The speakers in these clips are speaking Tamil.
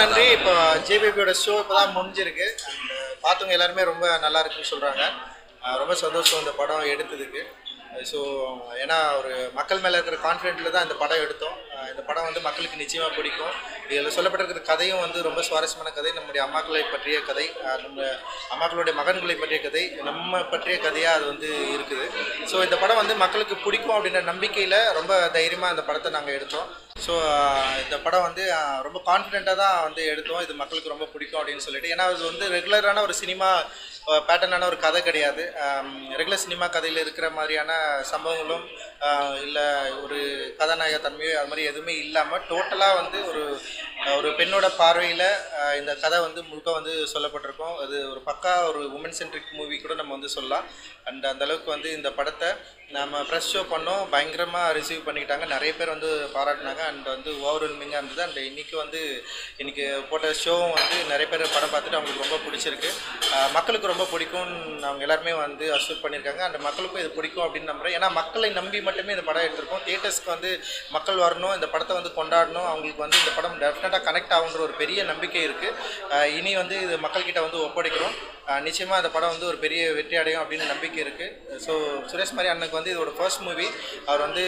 நன்றி இப்போ ஜேபிபியோட ஷோ இப்போ தான் முடிஞ்சிருக்கு அண்ட் பார்த்தவங்க எல்லாருமே ரொம்ப நல்லா இருக்குன்னு சொல்கிறாங்க ரொம்ப சந்தோஷம் இந்த படம் எடுத்ததுக்கு ஸோ ஏன்னா ஒரு மக்கள் மேலே இருக்கிற கான்ஃபிடென்ட்டில் தான் இந்த படம் எடுத்தோம் அஹ் இந்த படம் வந்து மக்களுக்கு நிச்சயமாக பிடிக்கும் இதில் சொல்லப்பட்டிருக்கிற கதையும் வந்து ரொம்ப சுவாரஸ்யமான கதை நம்முடைய அம்மாக்களை பற்றிய கதை அஹ் நம்ம அம்மாக்களுடைய மகன்களை பற்றிய கதை நம்ம பற்றிய கதையாக அது வந்து இருக்குது ஸோ இந்த படம் வந்து மக்களுக்கு பிடிக்கும் அப்படின்ற நம்பிக்கையில் ரொம்ப தைரியமாக இந்த படத்தை நாங்கள் எடுத்தோம் ஸோ இந்த படம் வந்து அஹ், ரொம்ப கான்ஃபிடென்ட்டாக தான் வந்து எடுத்தோம் இது மக்களுக்கு ரொம்ப பிடிக்கும் அப்படின்னு சொல்லிட்டு ஏன்னா அது வந்து ரெகுலரான ஒரு சினிமா பேட்டர்னான ஒரு கதை கிடையாது ரெகுலர் சினிமா கதையில் இருக்கிற மாதிரியான சம்பவங்களும் இல்லை ஒரு கதாநாயக தன்மையோ அது மாதிரி எதுவுமே இல்லாமல் டோட்டலாக வந்து ஒரு அஹ், ஒரு பெண்ணோட பார்வையில் இந்த கதை வந்து முழுக்க வந்து சொல்லப்பட்டிருக்கும் அது ஒரு பக்கா ஒரு உமன் சென்ட்ரிக் மூவி கூட நம்ம வந்து சொல்லலாம் அண்ட் அந்த அளவுக்கு வந்து இந்த படத்தை நம்ம ப்ரெஸ் ஷோ பண்ணோம் பயங்கரமாக ரிசீவ் பண்ணிக்கிட்டாங்க நிறைய பேர் வந்து பாராட்டினாங்க அண்ட் வந்து ஓவர்வெல்மிங்காக இருந்தது அண்ட் இன்றைக்கி வந்து இன்றைக்கி போட்ட ஷோவும் வந்து நிறைய பேர் படம் பார்த்துட்டு அவங்களுக்கு ரொம்ப பிடிச்சிருக்கு அஹ் மக்களுக்கு ரொம்ப பிடிக்கும்னு அவங்க எல்லாருமே வந்து அசூர் பண்ணியிருக்காங்க அண்ட் மக்களுக்கும் இது பிடிக்கும் அப்படின்னு நம்புகிறேன் ஏன்னா மக்களை நம்பி மட்டுமே இந்த படம் எடுத்திருக்கோம் தியேட்டர்ஸ்க்கு வந்து மக்கள் வரணும் இந்த படத்தை வந்து கொண்டாடணும் அவங்களுக்கு வந்து இந்த படம் டெஃபினட்டாக கனெக்ட் ஆகுன்ற ஒரு பெரிய நம்பிக்கை இருக்குது இனி வந்து இது மக்கள்கிட்ட வந்து ஒப்படைக்கிறோம் நிச்சயமாக அந்த படம் வந்து ஒரு பெரிய வெற்றி அடையும் அப்படின்னு நம்பிக்கை இருக்குது ஸோ சுரேஷ் மாதிரி அண்ணனுக்கு வந்து இதோட ஃபர்ஸ்ட் மூவி அவர் வந்து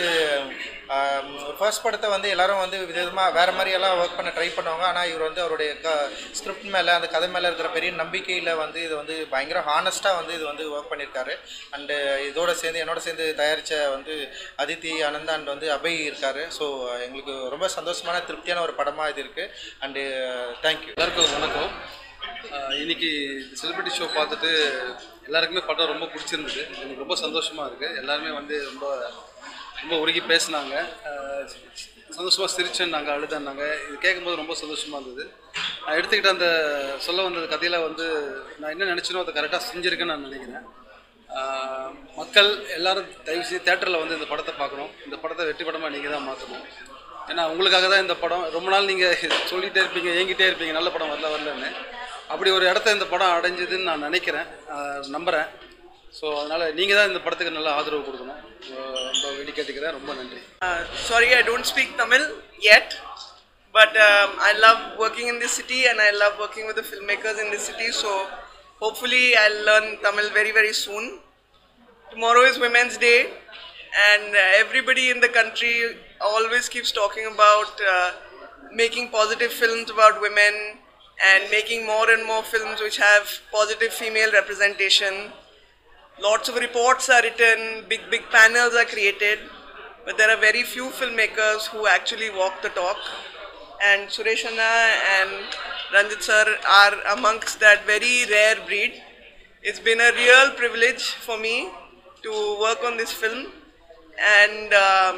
ஃபர்ஸ்ட் படத்தை வந்து எல்லாரும் வந்து விதவிதமாக வேறு மாதிரியெல்லாம் ஒர்க் பண்ண ட்ரை பண்ணுவாங்க ஆனால் இவர் வந்து அவருடைய க ஸ்கிரிப்ட் மேலே அந்த கதை மேலே இருக்கிற பெரிய நம்பிக்கையில் வந்து இது வந்து பயங்கர ஹானஸ்ட்டாக வந்து இது வந்து ஒர்க் பண்ணியிருக்காரு அண்டு இதோட சேர்ந்து என்னோட சேர்ந்து தயாரித்த வந்து அதித்தி ஆனந்த் அண்ட் வந்து அபய் இருக்காரு ஸோ எங்களுக்கு ரொம்ப சந்தோஷமான திருப்தியான ஒரு படமாக இது இருக்குது அண்டு தேங்க்யூ எல்லாருக்கும் வணக்கம் ஆஹ் இன்னைக்கு செலிபிரிட்டி ஷோ பார்த்துட்டு எல்லாருக்குமே படம் ரொம்ப பிடிச்சிருந்தது எனக்கு ரொம்ப சந்தோஷமாக இருக்குது எல்லாருமே வந்து ரொம்ப ரொம்ப உருகி பேசினாங்க சந்தோஷமாக சிரிச்சேன்னாங்க அழுதன்னாங்க இது கேட்கும்போது ரொம்ப சந்தோஷமாக இருந்தது நான் எடுத்துக்கிட்ட அந்த சொல்ல வந்த கதையில் வந்து நான் என்ன நினச்சினோ அதை கரெக்டாக செஞ்சுருக்கேன்னு நான் நினைக்கிறேன் ஆஹ் மக்கள் எல்லாரும் தயவு செய்து தேட்டரில் வந்து இந்த படத்தை பார்க்கணும் இந்த படத்தை வெற்றி படமாக நீங்கள் தான் மாற்றணும் ஏன்னா உங்களுக்காக தான் இந்த படம் ரொம்ப நாள் நீங்கள் சொல்லிகிட்டே இருப்பீங்க ஏங்கிட்டே இருப்பீங்க நல்ல படம் வரல வரலன்னு அப்படி ஒரு இடத்த இந்த படம் அடைஞ்சதுன்னு நான் நினைக்கிறேன் ஆஹ் நம்புகிறேன் ஸோ அதனால் நீங்கள் தான் இந்த படத்துக்கு நல்ல ஆதரவு கொடுக்கணும் ஆஹ் ரொம்ப வேண்டி கேட்டுக்கிறேன் ரொம்ப நன்றி Uh, sorry, I don't speak Tamil yet, but um, I love working in this city and I love working with the filmmakers in this city. So hopefully, I'll learn Tamil very, very soon. Tomorrow is Women's Day, and uh, everybody in the country always keeps talking about uh, making positive films about women and making more and more films which have positive female representation lots of reports are written, big, big panels are created, but there are very few filmmakers who actually walk the talk. And Suresh Anna and Ranjit sir are amongst that very rare breed. It's been a real privilege for me to work on this film. And um,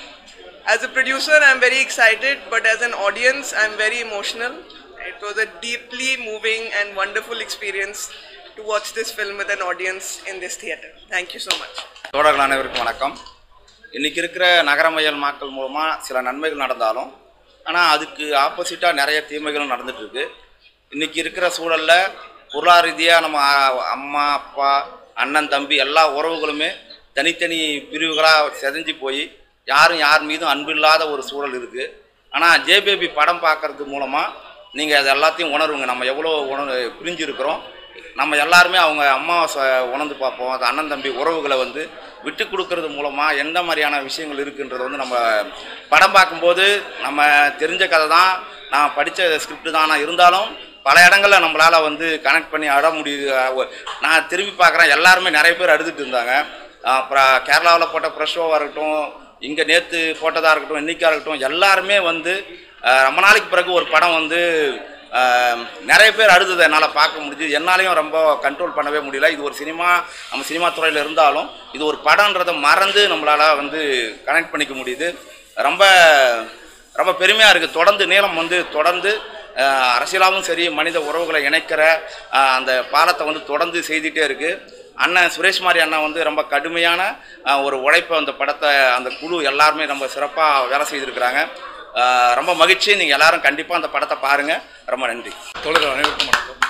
as a producer, I'm very excited, but as an audience, I'm very emotional. It was a deeply moving and wonderful experience to watch this film with an audience in this theater. Thank you so much. தோழர்கள் அனைவருக்கும் வணக்கம் இன்றைக்கி இருக்கிற நகரமயல் மக்கள் மூலமாக சில நன்மைகள் நடந்தாலும் ஆனால் அதுக்கு ஆப்போசிட்டாக நிறைய தீமைகளும் நடந்துகிட்ருக்கு இன்றைக்கி இருக்கிற சூழலில் பொருளாதார ரீதியாக நம்ம அ- அம்மா அப்பா அண்ணன் தம்பி எல்லா உறவுகளுமே தனித்தனி பிரிவுகளாக செதஞ்சு போய் யாரும் யார் மீதும் அன்பு இல்லாத ஒரு சூழல் இருக்குது ஆனால் ஜேபேபி படம் பார்க்கறது மூலமாக நீங்கள் அது எல்லாத்தையும் உணருவீங்க நம்ம எவ்வளோ உணர் புரிஞ்சிருக்கிறோம் நம்ம எல்லாருமே அவங்க அம்மாவை ச- உணர்ந்து பார்ப்போம் அது அண்ணன் தம்பி உறவுகளை வந்து விட்டு கொடுக்கறது மூலமாக எந்த மாதிரியான விஷயங்கள் இருக்குன்றது வந்து நம்ம படம் பார்க்கும்போது நம்ம தெரிஞ்ச கதை தான் நான் படித்த ஸ்கிரிப்ட் தான் ஆனால் இருந்தாலும் பல இடங்களில் நம்மளால் வந்து கனெக்ட் பண்ணி அட முடியுது அஹ் நான் திரும்பி பார்க்குறேன் எல்லாருமே நிறைய பேர் அழுதுட்டு இருந்தாங்க அப்புறம் கேரளாவில் போட்ட ப்ரெஷ் ஷோவாக இருக்கட்டும் இங்கே நேற்று போட்டதாக இருக்கட்டும் இன்னைக்கா இருக்கட்டும் எல்லாருமே வந்து அஹ் ரொம்ப நாளைக்கு பிறகு ஒரு படம் வந்து அஹ் நிறைய பேர் அழுததை என்னால் பார்க்க முடிஞ்சுது என்னாலையும் ரொம்ப கண்ட்ரோல் பண்ணவே முடியல இது ஒரு சினிமா நம்ம சினிமா துறையில் இருந்தாலும் இது ஒரு படன்றதை மறந்து நம்மளால் வந்து கனெக்ட் பண்ணிக்க முடியுது ரொம்ப ரொம்ப பெருமையாக இருக்குது தொடர்ந்து நீளம் வந்து தொடர்ந்து அஹ் அரசியலாகவும் சரி மனித உறவுகளை இணைக்கிற அஹ் அந்த பாலத்தை வந்து தொடர்ந்து செய்துகிட்டே இருக்குது அண்ணன் சுரேஷ் மாதிரி அண்ணன் வந்து ரொம்ப கடுமையான அஹ், ஒரு உழைப்பை அந்த படத்தை அந்த குழு எல்லாருமே ரொம்ப சிறப்பாக வேலை செய்திருக்கிறாங்க அஹ், ரொம்ப மகிழ்ச்சி நீங்கள் எல்லாரும் கண்டிப்பாக அந்த படத்தை பாருங்கள் ரொம்ப நன்றி தோழர்கள் அனைவருக்கும் வணக்கம்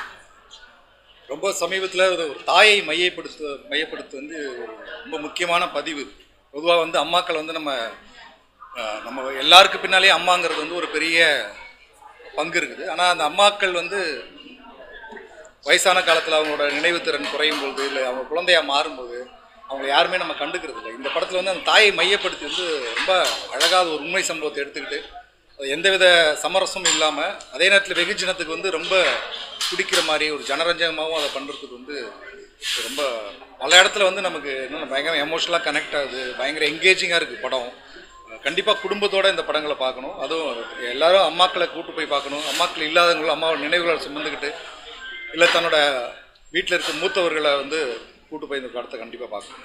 ரொம்ப சமீபத்தில் ஒரு தாயை மையப்படுத்து மையப்படுத்து வந்து ஒரு ரொம்ப முக்கியமான பதிவு பொதுவாக வந்து அம்மாக்கள் வந்து நம்ம அஹ், நம்ம எல்லாருக்கு பின்னாலே அம்மாங்கிறது வந்து ஒரு பெரிய பங்கு இருக்குது ஆனால் அந்த அம்மாக்கள் வந்து வயசான காலத்தில் அவங்களோட நினைவு திறன் குறையும் போது இல்லை அவங்க குழந்தையா மாறும்போது அவங்க யாருமே நம்ம கண்டுக்கிறது இல்லை இந்த படத்தில் வந்து அந்த தாயை மையப்படுத்தி வந்து ரொம்ப அழகாக ஒரு உண்மை சம்பவத்தை எடுத்துக்கிட்டு அது எந்தவித சமரசமும் இல்லாமல் அதே நேரத்தில் வெகுஜனத்துக்கு வந்து ரொம்ப பிடிக்கிற மாதிரி ஒரு ஜனரஞ்சகமாகவும் அதை பண்ணுறதுக்கு வந்து ரொம்ப பல இடத்துல வந்து நமக்கு இன்னும் பயங்கர எமோஷனலாக கனெக்ட் ஆகுது பயங்கர எங்கேஜிங்காக இருக்குது படம் கண்டிப்பாக குடும்பத்தோட இந்த படங்களை பார்க்கணும் அதுவும் எல்லாரும் அம்மாக்களை கூட்டு போய் பார்க்கணும் அம்மாக்கள் இல்லாதவங்களும் அம்மாவோட நினைவுகளை சுமந்துக்கிட்டு இல்லை தன்னோட வீட்டில் இருக்க மூத்தவர்களை வந்து கூட்டு போய் இந்த படத்தை கண்டிப்பாக பார்க்கணும்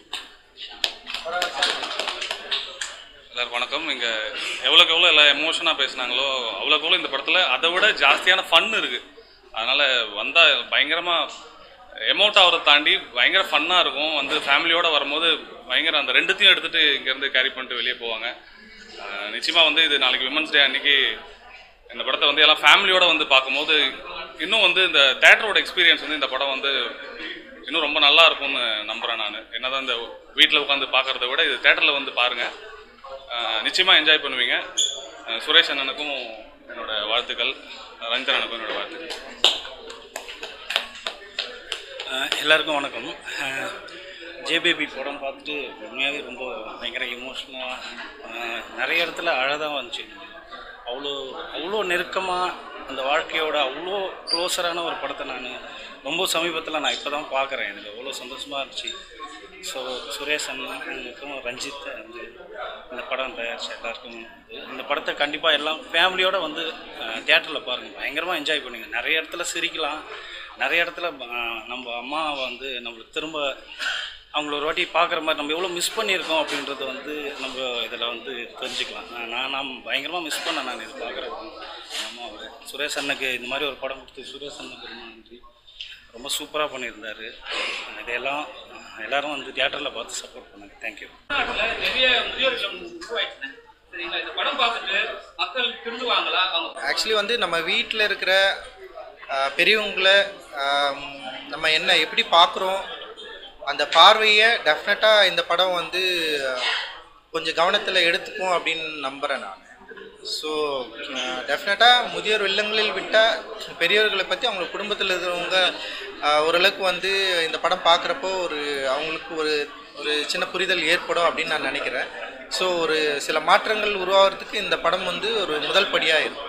எல்லாருக்கும் வணக்கம் இங்கே எவ்வளோக்கு எவ்வளோ எல்லாம் எமோஷனாக பேசுனாங்களோ அவ்வளோக்கு எவ்வளோ இந்த படத்தில் அதை விட ஜாஸ்தியான ஃபன் இருக்குது அதனால் வந்தால் பயங்கரமாக எமௌண்ட் ஆகிறத தாண்டி பயங்கர ஃபன்னாக இருக்கும் வந்து ஃபேமிலியோடு வரும்போது பயங்கர அந்த ரெண்டுத்தையும் எடுத்துகிட்டு இங்கேருந்து கேரி பண்ணிட்டு வெளியே போவாங்க நிச்சயமாக வந்து இது நாளைக்கு விமன்ஸ் டே அன்னைக்கு இந்த படத்தை வந்து எல்லாம் ஃபேமிலியோட வந்து பார்க்கும்போது இன்னும் வந்து இந்த தேட்டரோட எக்ஸ்பீரியன்ஸ் வந்து இந்த படம் வந்து இன்னும் ரொம்ப நல்லா இருக்கும்னு நம்புகிறேன் நான் என்னதான் இந்த வீட்டில் உட்காந்து பார்க்குறத விட இது தேட்டரில் வந்து பாருங்கள் நிச்சயமாக என்ஜாய் பண்ணுவீங்க அஹ் சுரேஷ் அண்ணனுக்கும் என்னோட வாழ்த்துக்கள் ரஞ்சிதன் அண்ணனுக்கும் என்னோட வாழ்த்துக்கள் அஹ் எல்லாருக்கும் வணக்கம் ஜேபேபி படம் பார்த்துட்டு உண்மையாகவே ரொம்ப பயங்கர எமோஷ்னலாக நிறைய இடத்துல அழகாக வந்துச்சு அவ்வளோ அவ்வளோ நெருக்கமாக அந்த வாழ்க்கையோட அவ்வளோ க்ளோஸரான ஒரு படத்தை நான் ரொம்ப சமீபத்தில் நான் இப்போ தான் பார்க்குறேன் எனக்கு அவ்வளோ சந்தோஷமாக இருந்துச்சு ஸோ சுரேஷ் அண்ணனுக்கும் ரஞ்சித் வந்து இந்த படம் தயாரிச்ச எல்லாருக்கும் வந்து இந்த படத்தை கண்டிப்பாக எல்லாம் ஃபேமிலியோடு வந்து தியேட்டரில் பாருங்கள் பயங்கரமாக என்ஜாய் பண்ணுங்க நிறைய இடத்துல சிரிக்கலாம் நிறைய இடத்துல அஹ், நம்ம அம்மா வந்து நம்மளுக்கு திரும்ப அவங்கள ஒரு வாட்டி பார்க்குற மாதிரி நம்ம எவ்வளோ மிஸ் பண்ணியிருக்கோம் அப்படின்றத வந்து நம்ம இதில் வந்து தெரிஞ்சுக்கலாம் நான் நான் நான் பயங்கரமாக மிஸ் பண்ணேன் நான் இது பார்க்குறேன் அம்மாவை சுரேஷ் அண்ணனுக்கு இந்த மாதிரி ஒரு படம் கொடுத்து சுரேஷ் அண்ணனுக்கு ரொம்ப நன்றி ரொம்ப சூப்பராக பண்ணியிருந்தாரு இதெல்லாம் எல்லாரும் வந்து தியேட்டரில் பார்த்து சப்போர்ட் பண்ணுங்க தேங்க்யூ தமிழ்நாட்டுல நிறைய முதியோர் இல்லம் உருவாயிடுச்சுங்க சரிங்களா இந்த படம் பார்த்துட்டு மக்கள் திருந்துவாங்களா அவங்க ஆக்சுவலி வந்து நம்ம வீட்டில் இருக்கிற ஆஹ், பெரியவங்களை ஆம், நம்ம என்ன எப்படி பார்க்குறோம் அந்த பார்வையை டெஃபினட்டாக இந்த படம் வந்து கொஞ்சம் கவனத்தில் எடுத்துக்கும் அப்படின்னு நம்புகிறேன் நான் ஸோ டெஃபினட்டாக முதியோர் இல்லங்களில் விட்டால் பெரியவர்களை பற்றி அவங்க குடும்பத்தில் இருக்கிறவங்க ஆஹ், ஓரளவுக்கு வந்து இந்த படம் பார்க்குறப்போ ஒரு அவங்களுக்கு ஒரு ஒரு சின்ன புரிதல் ஏற்படும் அப்படின்னு நான் நினைக்கிறேன் ஸோ ஒரு சில மாற்றங்கள் உருவாகிறதுக்கு இந்த படம் வந்து ஒரு முதல் படியாக இருக்கும்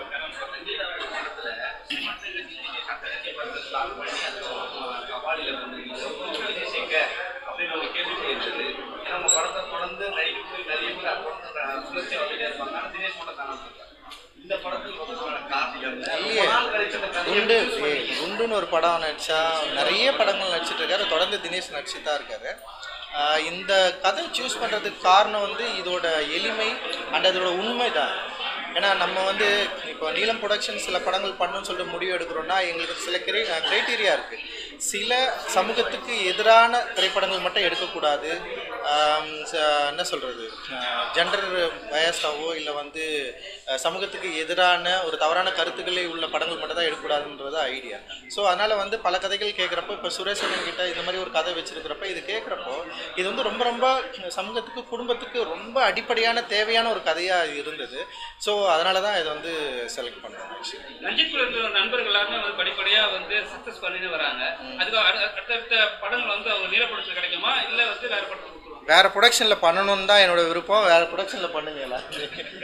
இல்லையே குண்டு ஏய், குண்டுன்னு ஒரு படம் நடிச்சா நிறைய படங்கள் நடிச்சிட்டு இருக்காரு தொடர்ந்து தினேஷ் நடிச்சுட்டு தான் இருக்காரு ஆஹ் இந்த கதை சூஸ் பண்ணுறதுக்கு காரணம் வந்து இதோட எளிமை அண்ட் அதோட உண்மை தான் ஏன்னா நம்ம வந்து இப்போ நீலம் ப்ரொடக்ஷன் சில படங்கள் பண்ணணும்னு சொல்லிட்டு முடிவு எடுக்கிறோம்னா எங்களுக்கு சில கிரை க்ரைட்டீரியா இருக்குது சில சமூகத்துக்கு எதிரான திரைப்படங்கள் மட்டும் எடுக்கக்கூடாது ஆம், ச- என்ன சொல்கிறது ஜெண்டர் வயசாவோ இல்லை வந்து அஹ், சமூகத்துக்கு எதிரான ஒரு தவறான கருத்துக்களை உள்ள படங்கள் மட்டும் தான் எடுக்கக்கூடாதுன்றது ஐடியா ஸோ அதனால் வந்து பல கதைகள் கேட்குறப்போ இப்போ சுரேஷ் அண்ணன் கிட்ட இந்த மாதிரி ஒரு கதை வச்சிருக்கிறப்ப இது கேட்குறப்போ இது வந்து ரொம்ப ரொம்ப சமூகத்துக்கு குடும்பத்துக்கு ரொம்ப அடிப்படையான தேவையான ஒரு கதையாக இருந்தது ஸோ அதனால தான் இதை வந்து செலக்ட் பண்ணேன் ஆக்சுவலி ரஞ்சித் குலத்தில் நண்பர்கள் எல்லாருமே வந்து படிப்படியா வந்து சக்சஸ் பண்ணிட்டு வராங்க அதுக்கு அடு- அடுத்தடுத்த படங்கள் வந்து அவங்க நீலப்படத்தில் கிடைக்குமா இல்ல வந்து வேற படத்தில் கொடுத்துருவாங்க வேற ப்ரொடக்ஷனில் பண்ணணும்னு தான் என்னோட விருப்பம் வேற ப்ரொடக்ஷனில் பண்ணுங்க எல்லாருமே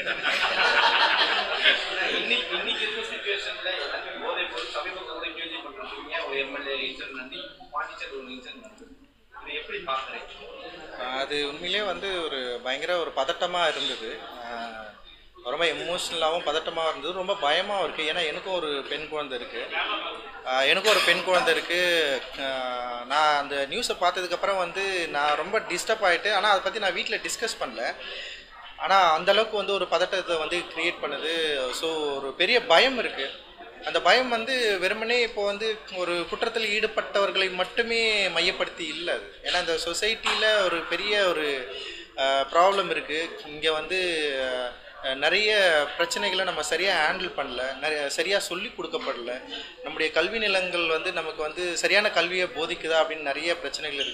இன்னைக்கு இன்னைக்கு இருக்க சுச்சுவேஷன்ல எல்லாமே போதை பொருள் சமீபத்தில் கூட கேள்வி பண்றீங்க ஒரு எம்எல்ஏ இன்சிடென்ட் நடந்து பாண்டிச்சேரி ஒரு இன்சிடென்ட் நடந்தது இதை எப்படி பாக்குறீங்க அது உண்மையிலேயே வந்து ஒரு பயங்கர ஒரு பதட்டமாக இருந்தது ஆஹ் ரொம்ப எமோஷ்னலாகவும் பதட்டமாக இருந்தது ரொம்ப பயமாகவும் இருக்குது ஏன்னா எனக்கும் ஒரு பெண் குழந்தை இருக்குது எனக்கும் ஒரு பெண் குழந்தை இருக்குது நான் அந்த நியூஸை பார்த்ததுக்கப்புறம் வந்து நான் ரொம்ப டிஸ்டர்ப் ஆகிட்டு ஆனால் அதை பற்றி நான் வீட்டில் டிஸ்கஸ் பண்ணல ஆனால் அந்த அளவுக்கு வந்து ஒரு பதட்டத்தை வந்து கிரியேட் பண்ணுது ஸோ ஒரு பெரிய பயம் இருக்குது அந்த பயம் வந்து வெறுமனே இப்போ வந்து ஒரு குற்றத்தில் ஈடுபட்டவர்களை மட்டுமே மையப்படுத்தி இல்லை அது ஏன்னா இந்த சொசைட்டியில் ஒரு பெரிய ஒரு ப்ராப்ளம் இருக்குது இங்கே வந்து அஹ், நிறைய பிரச்சனைகளை நம்ம சரியாக ஹேண்டில் பண்ணல நிறைய சரியாக சொல்லி கொடுக்கப்படல நம்முடைய கல்வி நிலங்கள் வந்து நமக்கு வந்து சரியான கல்வியை போதிக்குதா அப்படின்னு நிறைய பிரச்சனைகள் இருக்குது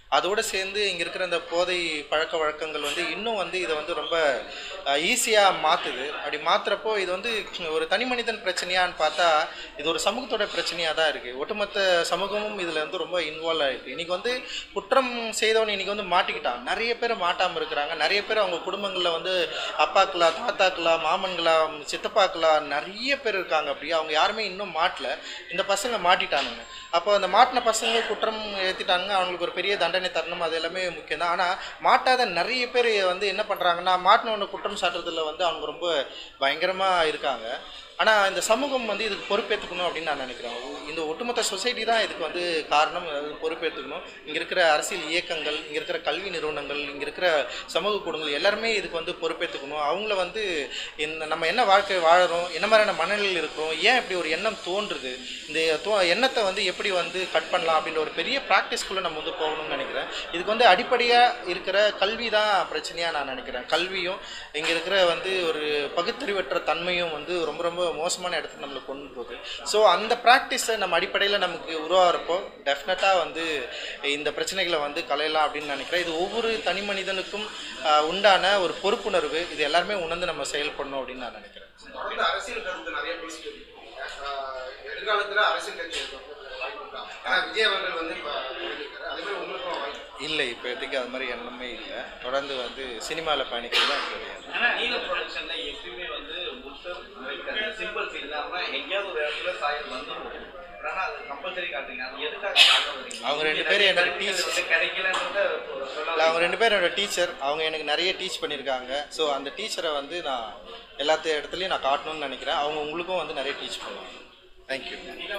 அதோடு சேர்ந்து இங்கே இருக்கிற இந்த போதை பழக்க வழக்கங்கள் வந்து இன்னும் வந்து இதை வந்து ரொம்ப ஈஸியாக மாற்றுது அப்படி மாற்றுறப்போ இது வந்து ஒரு தனி மனிதன் பிரச்சனையான்னு பார்த்தா இது ஒரு சமூகத்தோட பிரச்சனையாக தான் இருக்குது ஒட்டுமொத்த சமூகமும் இதில் வந்து ரொம்ப இன்வால்வ் ஆகிருக்கு இன்றைக்கி வந்து குற்றம் செய்தவன் இன்றைக்கி வந்து மாட்டிக்கிட்டான் நிறைய பேர் மாட்டாமல் இருக்கிறாங்க நிறைய பேர் அவங்க குடும்பங்களில் வந்து அப்பாக்களா தாத்தாக்களா மாமன்களா சித்தப்பாக்களா நிறைய பேர் இருக்காங்க அப்படி அவங்க யாருமே இன்னும் மாட்டல இந்த பசங்க மாட்டிட்டானுங்க அப்போ அந்த மாட்டின பசங்க குற்றம் ஏற்றிட்டானுங்க அவங்களுக்கு ஒரு பெரிய தண்டனை தரணும் அது எல்லாமே முக்கியம் தான் ஆனால் மாட்டாத நிறைய பேர் வந்து என்ன பண்ணுறாங்கன்னா மாட்டினவனை குற்றம் சாட்டுறதுல வந்து அவங்க ரொம்ப பயங்கரமாக இருக்காங்க ஆனால் இந்த சமூகம் வந்து இதுக்கு பொறுப்பேற்றுக்கணும் அப்படின்னு நான் நினைக்கிறேன் இந்த ஒட்டுமொத்த சொசைட்டி தான் இதுக்கு வந்து காரணம் அதாவது பொறுப்பேற்றுக்கணும் இங்கே இருக்கிற அரசியல் இயக்கங்கள் இங்கே இருக்கிற கல்வி நிறுவனங்கள் இங்கே இருக்கிற சமூக கூடங்கள் எல்லாருமே இதுக்கு வந்து பொறுப்பேற்றுக்கணும் அவங்கள வந்து இந்த நம்ம என்ன வாழ்க்கை வாழறோம் என்ன மாதிரியான மனநிலையில் இருக்கிறோம் ஏன் இப்படி ஒரு எண்ணம் தோன்றுது இந்த தோ எண்ணத்தை வந்து எப்படி வந்து கட் பண்ணலாம் அப்படின்ற ஒரு பெரிய ப்ராக்டிஸ்க்குள்ளே நம்ம வந்து போகணும்னு நினைக்கிறேன் இதுக்கு வந்து அடிப்படையாக இருக்கிற கல்வி தான் பிரச்சனையாக நான் நினைக்கிறேன் கல்வியும் இங்கே இருக்கிற வந்து ஒரு பகுத்தறிவற்ற தன்மையும் வந்து ரொம்ப ரொம்ப மோசமான இடத்துக்கு நம்மளை கொண்டு போகுது ஸோ அந்த ப்ராக்டிஸை நம்ம அடிப்படையில் நமக்கு உருவாகிறப்போ டெஃபினட்டாக வந்து இந்த பிரச்சனைகளை வந்து களையலாம் அப்படின்னு நினைக்கிறேன் இது ஒவ்வொரு தனி மனிதனுக்கும் ஆஹ், உண்டான ஒரு பொறுப்புணர்வு இது எல்லாருமே உணர்ந்து நம்ம செயல்படணும் அப்படின்னு நான் நினைக்கிறேன் தொடர்ந்து அரசியல் கருத்து நிறைய பேசிட்டு இருக்கீங்க ஆஹ் எதிர்காலத்துல அரசியல் கட்சி வாய்ப்பு இருக்கா ஏன்னா விஜய் அவர்கள் வந்து இப்போ இருக்காரு அதே மாதிரி உங்களுக்கும் வாய்ப்பு இல்லை இப்போதைக்கு அது மாதிரி எண்ணமே இல்லை தொடர்ந்து வந்து சினிமாவில் பயணிக்கிறது தான் என்னுடைய எண்ணம். ஆனா நீல ப்ரொடக்ஷன்ல எப்பயுமே வந்து முட்டம் சிம்பிள்ஸ் இல்லாம எங்கேயாவது ஒரு இடத்துல சாயல் வந்துடும் ஆனா அது கம்பல்சரி காட்டுறீங்க அது எதுக்காக காட்ட வரீங்க அவங்க ரெண்டு பேரும் என்னோட இது டீச்சர் வந்து கிடைக்கலன்றத இல்லை அவங்க ரெண்டு பேரும் என்னோட டீச்சர் அவங்க எனக்கு நிறைய டீச் பண்ணியிருக்காங்க ஸோ அந்த டீச்சரை வந்து நான் எல்லாத்த இடத்துலையும் நான் காட்டணும்னு நினைக்கிறேன் அவங்க உங்களுக்கும் வந்து நிறைய டீச் பண்ணுவாங்க தேங்க்யூ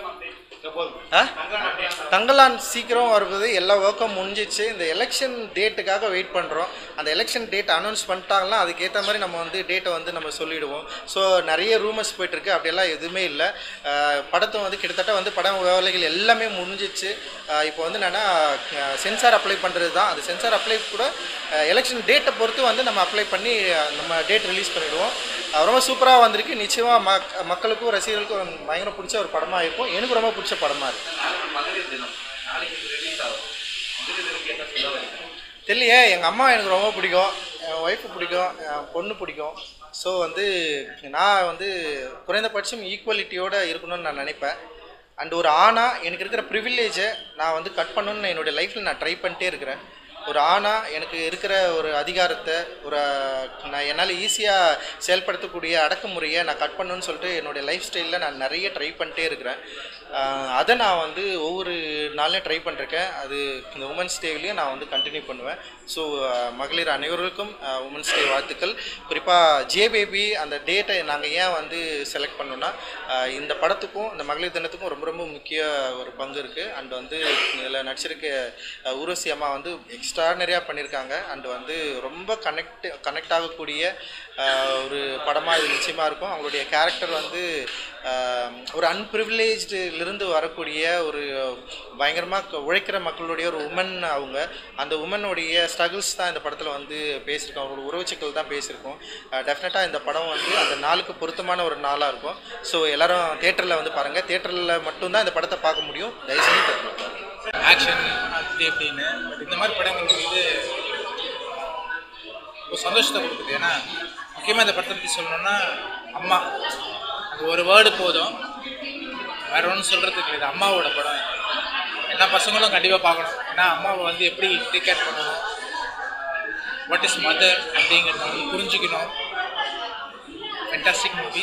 ஆ தங்கலான் சீக்கிரம் வருவது எல்லா ஒர்க்கும் முடிஞ்சிச்சு இந்த எலெக்ஷன் டேட்டுக்காக வெயிட் பண்ணுறோம் அந்த எலெக்ஷன் டேட் அனௌன்ஸ் பண்ணிட்டாங்கன்னா அதுக்கேற்ற மாதிரி நம்ம வந்து டேட்டை வந்து நம்ம சொல்லிடுவோம் ஸோ நிறைய ரூமர்ஸ் போயிட்டுருக்கு அப்படியெல்லாம் எதுவுமே இல்லை அஹ் படத்தை வந்து கிட்டத்தட்ட வந்து படம் வேலைகள் எல்லாமே முடிஞ்சிச்சு அஹ் இப்போ வந்து என்னென்னா சென்சார் அப்ளை பண்ணுறது தான் அது சென்சார் அப்ளை கூட எலெக்ஷன் டேட்டை பொறுத்து வந்து நம்ம அப்ளை பண்ணி அஹ் நம்ம டேட் ரிலீஸ் பண்ணிடுவோம் அஹ் ரொம்ப சூப்பராக வந்திருக்கு நிச்சயமாக மக் மக்களுக்கும் ரசிகர்களுக்கும் பயங்கர பிடிச்ச ஒரு படமாக இருக்கும் எனக்கு ரொம்ப பிடிச்ச படமாக இருக்குது மகளிர் தினம் நாளைக்கு ரிலீஸ் ஆகும் மகளிர் தினம் என்ன சொல்ல வரீங்க தெரியலையே எங்கள் அம்மா எனக்கு ரொம்ப பிடிக்கும் என் ஒய்ஃபு பிடிக்கும் என் பொண்ணு பிடிக்கும் ஸோ வந்து நான் வந்து குறைந்தபட்சம் ஈக்குவலிட்டியோடு இருக்கணும்னு நான் நினைப்பேன் அண்ட் ஒரு ஆணா எனக்கு இருக்கிற ப்ரிவில்லேஜை நான் வந்து கட் பண்ணணும்னு என்னுடைய லைஃப்பில் நான் ட்ரை பண்ணிட்டே இருக்கிறேன் ஒரு ஆணா எனக்கு இருக்கிற ஒரு அதிகாரத்தை ஒரு நான் என்னால் ஈஸியாக செயல்படுத்தக்கூடிய அடக்குமுறையை நான் கட் பண்ணணும்னு சொல்லிட்டு என்னுடைய லைஃப் ஸ்டைலில் நான் நிறைய ட்ரை பண்ணிட்டே இருக்கிறேன் ஆஹ் அதை நான் வந்து ஒவ்வொரு நாள்லையும் ட்ரை பண்ணிருக்கேன் அது இந்த உமன்ஸ் டேவிலையும் நான் வந்து கண்டினியூ பண்ணுவேன் ஸோ மகளிர் அனைவருக்கும் உமன்ஸ் டே வாழ்த்துக்கள் குறிப்பாக ஜே பேபி அந்த டேட்டை நாங்கள் ஏன் வந்து செலக்ட் பண்ணோன்னா ஆஹ் இந்த படத்துக்கும் இந்த மகளிர் தினத்துக்கும் ரொம்ப ரொம்ப முக்கிய ஒரு பங்கு இருக்குது அண்ட் வந்து இதில் நடிச்சிருக்க ஆஹ் ஊர்வசி அம்மா வந்து எக்ஸ்ட்ரானரியாக பண்ணியிருக்காங்க அண்ட் வந்து ரொம்ப கனெக்ட் கனெக்ட் ஆகக்கூடிய ஆஹ் ஒரு படமாக இது நிச்சயமாக இருக்கும் அவங்களுடைய கேரக்டர் வந்து ஆஹ் ஒரு அன்பிரிவிலேஜ்டிலிருந்து வரக்கூடிய ஒரு பயங்கரமாக உழைக்கிற மக்களுடைய ஒரு உமன் அவங்க அந்த உமனுடைய ஸ்ட்ரகிள்ஸ் தான் இந்த படத்தில் வந்து பேசியிருக்கோம் அவங்களோட உறவுச்சிக்கல் தான் பேசியிருக்கோம் டெஃபினட்டாக இந்த படம் வந்து அந்த நாளுக்கு பொருத்தமான ஒரு நாளாக இருக்கும் ஸோ எல்லாரும் தேட்டரில் வந்து பாருங்கள் தேட்டரில் மட்டும்தான் இந்த படத்தை பார்க்க முடியும் தயவுசெய்து தேட்டரில் பாருங்கள் ஆக்ஷன் அப்படி இப்படின்னு பட் இந்த மாதிரி படங்கள் வந்து ஒரு சந்தோஷத்தை கொடுக்குது ஏன்னா முக்கியமாக இந்த படத்தை பற்றி சொல்லணும்னா அம்மா அது ஒரு வேர்டு போதும் வேற ஒன்றும் சொல்கிறதுக்கு இது அம்மாவோட படம் இது. எல்லா பசங்களும் கண்டிப்பாக பார்க்கணும் ஏன்னா அம்மாவை வந்து எப்படி டேக் கேர் பண்ணணும் வாட் இஸ் மதர் அப்படிங்கிறத வந்து புரிஞ்சுக்கணும் ஃபென்டாஸ்டிக் மூவி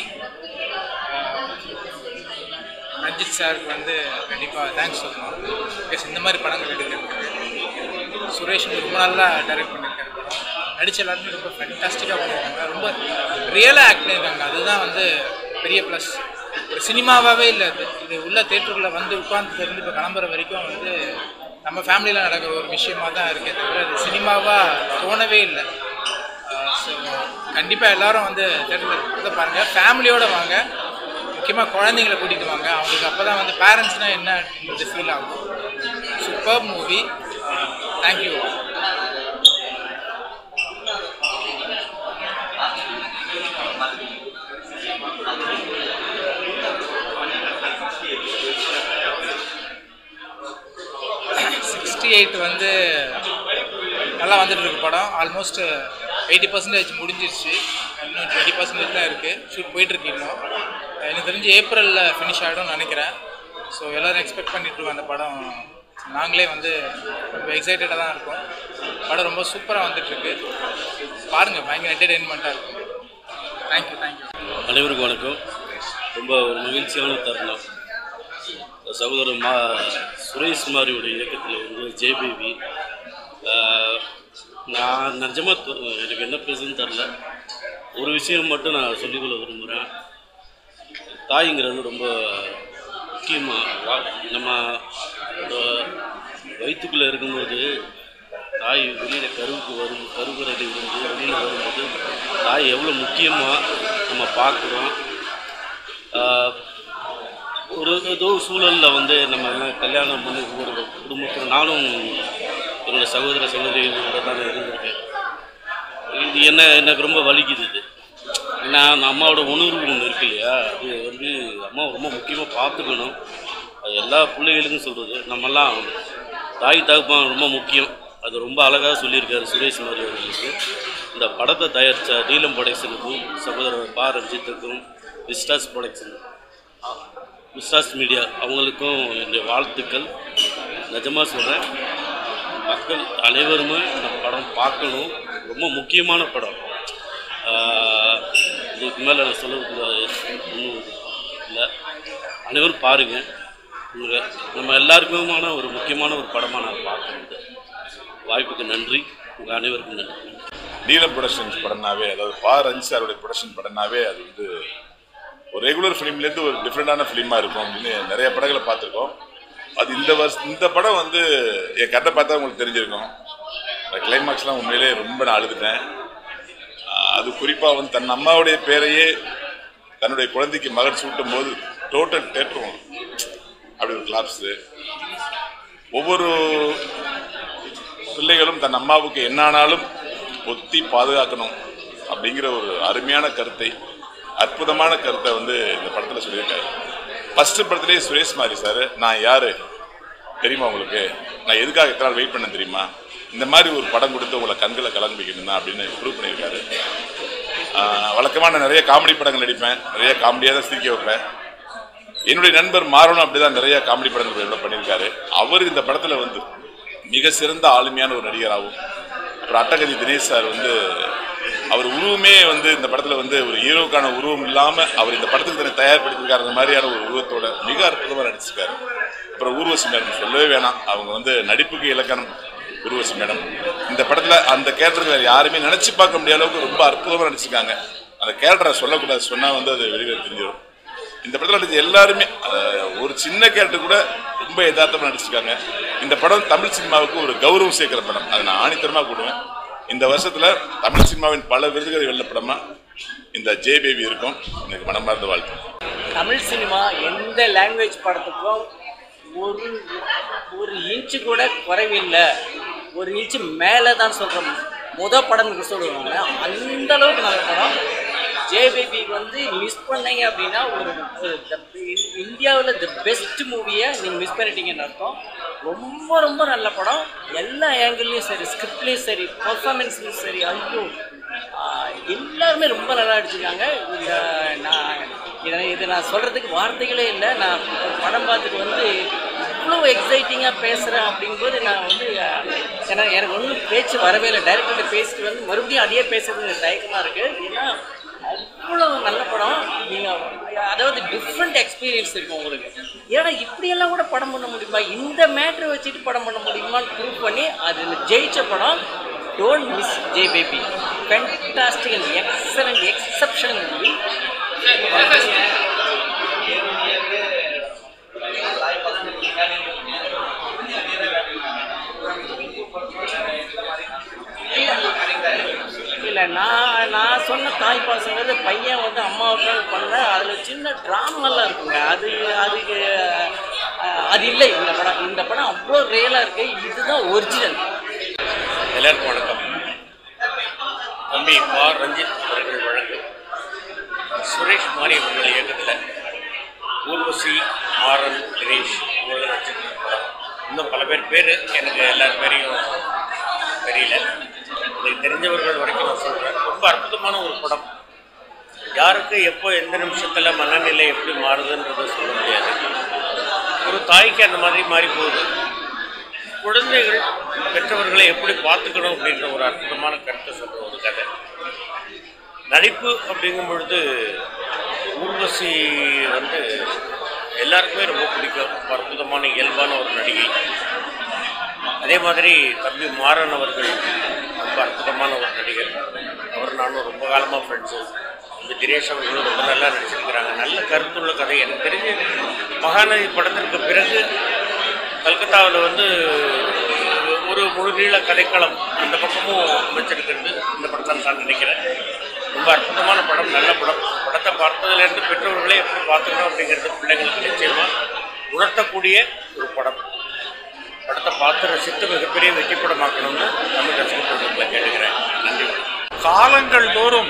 ரஞ்சித் சாருக்கு வந்து கண்டிப்பாக தேங்க்ஸ் சொல்லணும் பிகாஸ் இந்த மாதிரி படங்கள் எடுக்கிறது சுரேஷ் வந்து ரொம்ப நல்லா டைரக்ட் பண்ணியிருக்காரு படம் நடிச்ச எல்லாருமே ரொம்ப ஃபென்டாஸ்டிக்காக பண்ணியிருக்காங்க ரொம்ப ரியலாக ஆக்ட் பண்ணியிருக்காங்க அதுதான் வந்து பெரிய ப்ளஸ் ஒரு சினிமாவாகவே இல்லை அது இது உள்ள தேட்டருக்குள்ளே வந்து உட்கார்ந்து இருந்து இப்போ கிளம்புற வரைக்கும் வந்து நம்ம ஃபேமிலியில் நடக்கிற ஒரு விஷயமா தான் இருக்கே தவிர அது சினிமாவாக தோணவே இல்லை ஸோ கண்டிப்பாக எல்லாரும் வந்து தேட்டரில் படத்தை பாருங்கள் ஃபேமிலியோடு வாங்க முக்கியமாக குழந்தைங்களை கூட்டிகிட்டு வாங்க அவங்களுக்கு அப்போ தான் வந்து பேரண்ட்ஸ்னால் என்ன ஃபீல் ஆகும் super movie thank you sixty eight வந்து நல்லா வந்துட்டு இருக்கு படம் ஆல்மோஸ்ட் எயிட்டி பர்சன்டேஜ் முடிஞ்சிருச்சு இன்னும் டுவெண்ட்டி பர்சன்டேஜ் தான் இருக்குது ஷூட் போயிட்டுருக்கு இன்னும் எனக்கு தெரிஞ்சு ஏப்ரலில் ஃபினிஷ் ஆகிடும்னு நினைக்கிறேன் ஸோ எல்லோரும் எக்ஸ்பெக்ட் பண்ணிட்டு இருக்கோம் அந்த படம் நாங்களே வந்து ரொம்ப எக்ஸைட்டடாக தான் இருக்கோம் படம் ரொம்ப சூப்பராக வந்துட்டுருக்கு பாருங்கள் பயங்கர என்டர்டெயின்மெண்ட்டாக இருக்கும் தேங்க்யூ தேங்க்யூ அனைவருக்கும் வணக்கம் ரொம்ப ஒரு மகிழ்ச்சியான தருணம் சகோதரர் மா சுரேஷ் மாரியோட இயக்கத்தில் வந்து ஜேபிபி நான் நிஜமாக எனக்கு என்ன பேசுன்னு தெரில ஒரு விஷயம் மட்டும் நான் சொல்லிக்கொள்ள விரும்புகிறேன் தாய்ங்கிறது ரொம்ப முக்கியமாக நம்ம வயிற்றுக்குள்ளே இருக்கும்போது தாய் வெளியில் கருவுக்கு வரும் கருவறையில் இருந்து வெளியில் வரும்போது தாய் எவ்வளோ முக்கியமாக நம்ம பார்க்குறோம் ஆஹ் ஒரு ஏதோ ஒரு சூழலில் வந்து நம்ம எல்லாம் கல்யாணம் பண்ணி ஒரு குடும்பத்தில் நானும் என்னோடய சகோதர சகோதரிகளோட தான் இருந்திருக்கேன் இது என்ன எனக்கு ரொம்ப வலிக்குது இது ஏன்னா அந்த அம்மாவோட உணர்வு ஒன்று இருக்கு இல்லையா அது வந்து அம்மா ரொம்ப முக்கியமாக பார்த்துக்கணும் அது எல்லா பிள்ளைகளுக்கும் சொல்கிறது நம்மெல்லாம் தாய் தகப்பன் ரொம்ப முக்கியம் அது ரொம்ப அழகாக சொல்லியிருக்காரு சுரேஷ் மாதிரி அவர்களுக்கு இந்த படத்தை தயாரித்த நீலம் ப்ரொடக்ஷனுக்கும் சகோதரர் பா ரஞ்சித்துக்கும் விஸ்டாஸ் ப்ரொடக்ஷன் விஸ்டாஸ் மீடியா அவங்களுக்கும் என்னுடைய வாழ்த்துக்கள் நிஜமாக சொல்கிறேன் மக்கள் அனைவருமே இந்த படம் பார்க்கணும் ரொம்ப முக்கியமான படம் ஆஹ் இதுக்கு மேலே நான் சொல்ல ஒன்றும் இல்லை அனைவரும் பாருங்கள் உங்க நம்ம எல்லாருக்குமான ஒரு முக்கியமான ஒரு படமாக நான் பார்க்குறேன் இது. வாய்ப்புக்கு நன்றி உங்கள் அனைவருக்கும் நன்றி நீலம் ப்ரொடக்ஷன்ஸ் படம்னாவே அதாவது பா ரஞ்சி சாருடைய ப்ரொடக்ஷன் படம்னாவே அது வந்து ஒரு ரெகுலர் ஃபிலிம்லேருந்து ஒரு டிஃப்ரெண்டான ஃபிலிமாக இருக்கும் அப்படின்னு நிறைய படங்களை பார்த்துருக்கோம் அது இந்த வருஷம் இந்த படம் வந்து என் கதை பார்த்தா உங்களுக்கு தெரிஞ்சிருக்கும் அந்த கிளைமாக்ஸ்லாம் உண்மையிலே ரொம்ப நான் அழுதுட்டேன் ஆஹ் அது குறிப்பாக வந்து தன் அம்மாவுடைய பேரையே தன்னுடைய குழந்தைக்கு மகன் சூட்டும் போது டோட்டல் தேட்டரும் அப்படி ஒரு கிளாப்ஸு ஒவ்வொரு பிள்ளைகளும் தன் அம்மாவுக்கு என்ன ஆனாலும் ஒத்தி பாதுகாக்கணும் அப்படிங்கிற ஒரு அருமையான கருத்தை அற்புதமான கருத்தை வந்து இந்த படத்தில் சொல்லியிருக்காரு ஃபர்ஸ்ட் படத்துலேயே சுரேஷ் மாரி சார் நான் யாரு தெரியுமா உங்களுக்கு நான் எதுக்காக இத்தனை நாள் வெயிட் பண்ண தெரியுமா இந்த மாதிரி ஒரு படம் கொடுத்து உங்களை கண்களை கலந்து வைக்கணும் தான் அப்படின்னு ப்ரூவ் பண்ணியிருக்காரு ஆஹ் வழக்கமா நான் நிறைய காமெடி படங்கள் நடிப்பேன் நிறைய காமெடியாக தான் சிரிக்க வைப்பேன் என்னுடைய நண்பர் மாறனும் அப்படிதான் நிறைய காமெடி படங்கள் இவ்வளோ பண்ணியிருக்காரு அவர் இந்த படத்தில் வந்து மிக சிறந்த ஆளுமையான ஒரு நடிகராகவும் அப்புறம் அட்டகதி தினேஷ் சார் வந்து அவர் உருவமே வந்து இந்த படத்தில் வந்து ஒரு ஹீரோக்கான உருவம் இல்லாமல் அவர் இந்த படத்துக்கு தன்னை தயார்படுத்திருக்காரு அந்த மாதிரியான ஒரு உருவத்தோட மிக அற்புதமாக நடிச்சிருக்காரு அப்புறம் ஊர்வசி மேடம் சொல்லவே வேணாம் அவங்க வந்து நடிப்புக்கு இலக்கணம் ஊர்வசி மேடம் இந்த படத்தில் அந்த கேரக்டர் வேறு யாருமே நினச்சி பார்க்க முடியாத அளவுக்கு ரொம்ப அற்புதமாக நடிச்சிருக்காங்க அந்த கேரக்டரை சொல்லக்கூடாது சொன்னால் வந்து அது வெளியில் தெரிஞ்சிடும் இந்த படத்தில் நடிச்ச எல்லாருமே அஹ், ஒரு சின்ன கேரக்டர் கூட ரொம்ப யதார்த்தமாக நடிச்சிருக்காங்க இந்த படம் தமிழ் சினிமாவுக்கு ஒரு கௌரவம் சேர்க்கிற படம் அதை நான் ஆணித்தரமாக கூடுவேன் இந்த வருஷத்தில் தமிழ் சினிமாவின் பல விருதுகளை வெல்ல படமாக இந்த ஜே பேபி இருக்கும் எனக்கு மனமார்ந்த வாழ்த்து தமிழ் சினிமா எந்த லாங்குவேஜ் படத்துக்கும் ஒரு ஒரு இன்ச்சு கூட குறைவில்லை ஒரு இன்ச்சு மேலே தான் சொல்கிறோம் முத படம்னு சொல்லுவாங்க அந்த அளவுக்கு நல்ல படம் ஜேபிபி வந்து மிஸ் பண்ணீங்க அப்படின்னா ஒரு இந்தியாவில் த பெஸ்ட் மூவியை நீங்கள் மிஸ் பண்ணிட்டீங்கன்னு அர்த்தம் ரொம்ப ரொம்ப நல்ல படம் எல்லா ஆங்கிள்லையும் சரி ஸ்கிரிப்ட்லேயும் சரி பர்ஃபார்மன்ஸ்லையும் சரி ஐயோ ஆஹ் எல்லாருமே ரொம்ப நல்லா அடிச்சிருக்காங்க இந்த நான் இதை இது நான் சொல்கிறதுக்கு வார்த்தைகளே இல்லை நான் ஒரு படம் பார்த்துட்டு வந்து இவ்வளோ எக்ஸைட்டிங்காக பேசுகிறேன் அப்படிங்கும்போது நான் வந்து ஆஹ், ஏன்னா எனக்கு ஒன்றும் பேச்சு வரவே இல்லை டைரக்டர்கிட்ட பேசிட்டு வந்து மறுபடியும் அதையே பேசுறது எனக்கு தயக்கமாக இருக்குது ஏன்னா அவ்வளோ நல்ல படம் நீங்கள் அதாவது டிஃப்ரெண்ட் எக்ஸ்பீரியன்ஸ் இருக்கும் உங்களுக்கு ஏன்னா இப்படியெல்லாம் கூட படம் பண்ண முடியுமா இந்த மேட்ரு வச்சுட்டு படம் பண்ண முடியுமான்னு ப்ரூவ் பண்ணி அதில் ஜெயிச்ச படம் don't miss J baby fantastic and excellent exceptional movie இல்லை நான் நான் சொன்ன தாய் பாசங்கிறது பையன் வந்து அம்மாவுக்காக பண்ண அதில் சின்ன ட்ராமெல்லாம் இருக்குங்க அது அதுக்கு அஹ், அது இல்லை இந்த படம் இந்த படம் அவ்வளோ ரியலாக இருக்கு இதுதான் ஒரிஜினல் எல்லாருக்கும் வணக்கம் தம்பி பா ரஞ்சித் அவர்கள் வழக்கு சுரேஷ் மாரி அவர்கள் இயக்கத்தில் ஊர்வசி ஆரன் தினேஷ் அவர்கள் நடிச்சிருக்கிற படம் இன்னும் பல பேர் பேர் எனக்கு எல்லார் பேரையும் தெரியல எனக்கு தெரிஞ்சவர்கள் வரைக்கும் நான் சொல்கிறேன் ரொம்ப அற்புதமான ஒரு படம் யாருக்கு எப்போ எந்த நிமிஷத்தில் மனநிலை எப்படி மாறுதுன்றதை சொல்ல முடியாது ஒரு தாய்க்கு அந்த மாதிரி மாறி போகுது குழந்தைகள் பெற்றவர்களை எப்படி பார்த்துக்கணும் அப்படின்ற ஒரு அற்புதமான கருத்தை சொல்கிற ஒரு கதை நடிப்பு அப்படிங்கும் பொழுது ஊர்வசி வந்து எல்லாருக்குமே ரொம்ப பிடிக்கும் ரொம்ப அற்புதமான இயல்பான ஒரு நடிகை அதே மாதிரி தம்பி மாறன் அவர்கள் ரொம்ப அற்புதமான ஒரு நடிகர் அவர் நானும் ரொம்ப காலமாக ஃப்ரெண்ட்ஸு இந்த தினேஷ் அவர்களும் ரொம்ப நல்லா நடிச்சிருக்கிறாங்க நல்ல கருத்துள்ள கதை எனக்கு தெரிஞ்சு மகாநதி படத்திற்கு பிறகு கல்கத்தாவில் வந்து ஒரு முழு நீள கதைக்களம் அந்த பக்கமும் அமைச்சிருக்கிறது இந்த படத்தை நான் நினைக்கிறேன் ரொம்ப அற்புதமான படம் நல்ல படம் படத்தை பார்த்ததுலேருந்து பெற்றோர்களே எப்படி பார்த்துக்கணும் அப்படிங்கிறது பிள்ளைங்களுக்கு நிச்சயமாக உணர்த்தக்கூடிய ஒரு படம் படத்தை பார்த்து ரசித்து மிகப்பெரிய வெற்றி படமாக்கணும்னு தமிழ் ரசிகர்களை கேட்டுக்கிறேன் நன்றி வணக்கம். காலங்கள் தோறும்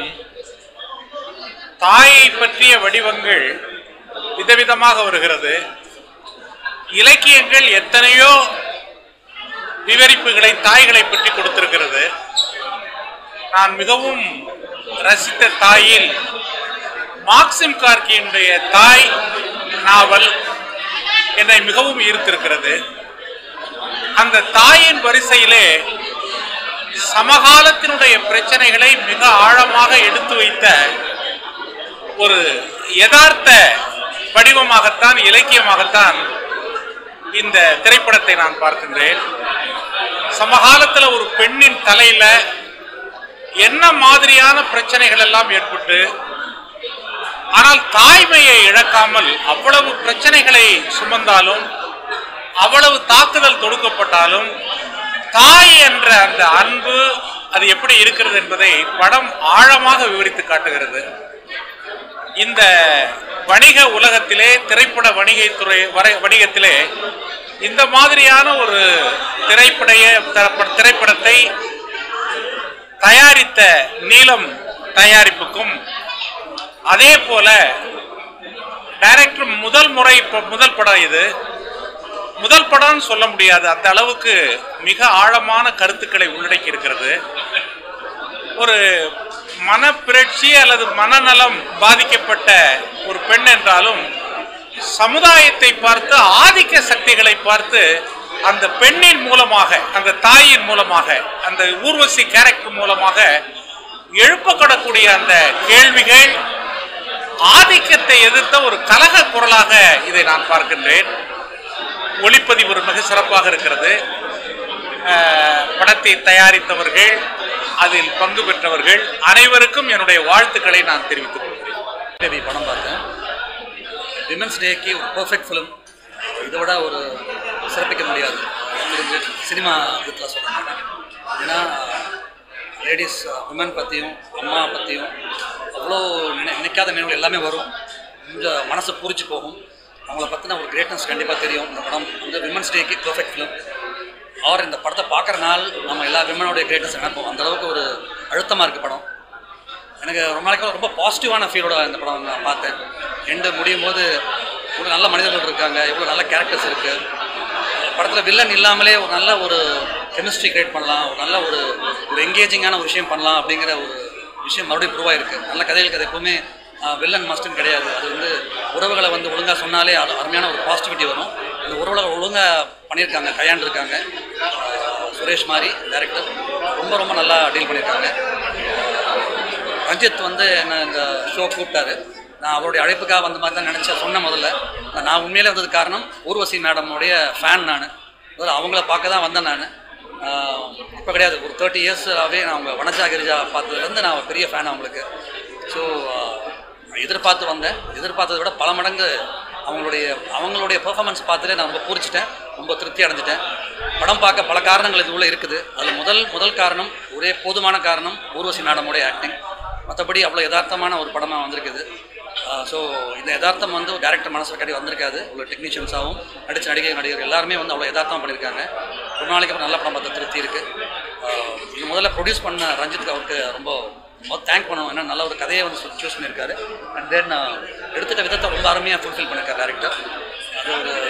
தாயை பற்றிய வடிவங்கள் விதவிதமாக வருகிறது இலக்கியங்கள் எத்தனையோ விவரிப்புகளை தாய்களை பற்றி கொடுத்திருக்கிறது நான் மிகவும் ரசித்த தாயில் மார்க்சிம் கார்கியினுடைய தாய் நாவல் என்னை மிகவும் ஈர்த்திருக்கிறது அந்த தாயின் வரிசையிலே சமகாலத்தினுடைய பிரச்சனைகளை மிக ஆழமாக எடுத்து வைத்த ஒரு யதார்த்த வடிவமாகத்தான் இலக்கியமாகத்தான் இந்த திரைப்படத்தை நான் பார்க்கின்றேன் சமகாலத்தில் ஒரு பெண்ணின் தலையில என்ன மாதிரியான பிரச்சனைகள் எல்லாம் ஏற்பட்டு ஆனால் தாய்மையை இழக்காமல் அவ்வளவு பிரச்சனைகளை சுமந்தாலும் அவ்வளவு தாக்குதல் தொடுக்கப்பட்டாலும் தாய் என்ற அந்த அன்பு அது எப்படி இருக்கிறது என்பதை படம் ஆழமாக விவரித்து காட்டுகிறது இந்த வணிக உலகத்திலே திரைப்பட வணிகத்துறை வரை வணிகத்திலே இந்த மாதிரியான ஒரு திரைப்படைய திரைப்ப- திரைப்படத்தை தயாரித்த நீலம் தயாரிப்புக்கும் அதே போல டைரக்டர் முதல் முறை இப்ப முதல் படம் இது முதல் படம்னு சொல்ல முடியாது அந்த அளவுக்கு மிக ஆழமான கருத்துக்களை உள்ளடக்கி இருக்கிறது ஒரு மனப்பிரட்சி அல்லது மனநலம் பாதிக்கப்பட்ட ஒரு பெண் என்றாலும் சமுதாயத்தை பார்த்து ஆதிக்க சக்திகளை பார்த்து அந்த பெண்ணின் மூலமாக அந்த தாயின் மூலமாக அந்த ஊர்வசி கேரக்டர் மூலமாக எழுப்பப்படக்கூடிய அந்த கேள்விகள் ஆதிக்கத்தை எதிர்த்த ஒரு கலக குரலாக இதை நான் பார்க்கின்றேன் ஒளிப்பதிவு ஒரு மிக சிறப்பாக இருக்கிறது அஹ், படத்தை தயாரித்தவர்கள் அதில் பங்கு பெற்றவர்கள் அனைவருக்கும் என்னுடைய வாழ்த்துக்களை நான் தெரிவித்துக் கொள்கிறேன் பேபி படம் பார்த்தேன் விமன்ஸ் டேக்கு ஒரு பர்ஃபெக்ட் ஃபிலிம் இதை விட ஒரு சிறப்பிக்க முடியாது தெரிஞ்சு சினிமா விதத்தில் சொல்ல மாட்டேன் ஏன்னா லேடிஸ் விமன் பற்றியும் அம்மா பற்றியும் அவ்வளோ நினை நினைக்காத நினைவுகள் எல்லாமே வரும் கொஞ்சம் மனசு பூரிச்சு போகும் அவங்கள பற்றின ஒரு கிரேட்னஸ் கண்டிப்பாக தெரியும் இந்த படம் வந்து விமன்ஸ் டேக்கு பர்ஃபெக்ட் ஃபிலிம் அவர் இந்த படத்தை பார்க்குற நாள் நம்ம எல்லா விமனோடைய கிரேட்னஸ் நினைப்போம் அந்த அளவுக்கு ஒரு அழுத்தமாக இருக்குது படம் எனக்கு ரொம்ப நாளைக்கு ரொம்ப பாசிட்டிவான ஃபீலோட இந்த படம் நான் பார்த்தேன் எண்டு முடியும் போது இவ்வளோ நல்ல மனிதர்கள் இருக்காங்க இவ்வளோ நல்ல கேரக்டர்ஸ் இருக்குது படத்தில் வில்லன் இல்லாமலே ஒரு நல்ல ஒரு கெமிஸ்ட்ரி கிரியேட் பண்ணலாம் ஒரு நல்ல ஒரு ஒரு எங்கேஜிங்கான ஒரு விஷயம் பண்ணலாம் அப்படிங்கிற ஒரு விஷயம் மறுபடியும் ப்ரூவ் ஆயிருக்கு நல்ல கதைகளுக்கு அது எப்பவுமே வில்லன் மஸ்ட்னு கிடையாது அது வந்து உறவுகளை வந்து ஒழுங்காக சொன்னாலே அது அருமையான ஒரு பாசிட்டிவிட்டி வரும் அந்த உறவுகளை ஒழுங்காக பண்ணியிருக்காங்க கையாண்டிருக்காங்க ஆஹ் சுரேஷ் மாதிரி டேரக்டர் ரொம்ப ரொம்ப நல்லா டீல் பண்ணியிருக்காங்க ரஞ்சித் வந்து என்னை இந்த ஷோ கூப்பிட்டாரு நான் அவருடைய அழைப்புக்காக வந்த மாதிரி தான் நினச்சேன் சொன்ன முதல்ல ஆனா நான் உண்மையிலே வந்தது காரணம் ஊர்வசி மேடமுடைய ஃபேன் நான் முதல்ல அவங்கள பார்க்க தான் வந்தேன் நான் இப்போ கிடையாது ஒரு தேர்ட்டி இயர்ஸாகவே நான் அவங்க வனஜா கிரிஜா பார்த்ததுலேருந்து நான் ஒரு பெரிய ஃபேன் அவங்களுக்கு ஸோ எதிர்பார்த்து வந்தேன் எதிர்பார்த்ததை விட பல மடங்கு அவங்களுடைய அவங்களுடைய பெர்ஃபார்மன்ஸ் பார்த்துட்டு நான் ரொம்ப பூரிச்சிட்டேன் ரொம்ப திருப்தி அடைஞ்சிட்டேன் படம் பார்க்க பல காரணங்கள் இது உள்ள இருக்குது அதில் முதல் முதல் காரணம் ஒரே போதுமான காரணம் ஊர்வசி மேடமுடைய ஆக்டிங் மற்றபடி அவ்வளோ யதார்த்தமான ஒரு படமாக வந்திருக்குது ஸோ இந்த யதார்த்தம் வந்து டேரக்டர் மனசில் கட்டி வந்திருக்காது உள்ள டெக்னீஷியன்ஸாகவும் நடித்த நடிகை நடிகர் எல்லாருமே வந்து அவ்வளோ யதார்த்தம் பண்ணியிருக்காங்க ரொம்ப நாளைக்கு அப்புறம் நல்ல படம் பார்த்த திருப்தி இருக்குது இது முதல்ல ப்ரொடியூஸ் பண்ண ரஞ்சித் அவருக்கு ரொம்ப ரொம்ப தேங்க் பண்ணணும் ஏன்னா நல்ல ஒரு கதையை வந்து சூஸ் பண்ணியிருக்காரு அண்ட் தென் எடுத்துட்ட விதத்தை ரொம்ப அருமையாக ஃபுல்ஃபில் பண்ணியிருக்காரு டேரக்டர் அது ஒரு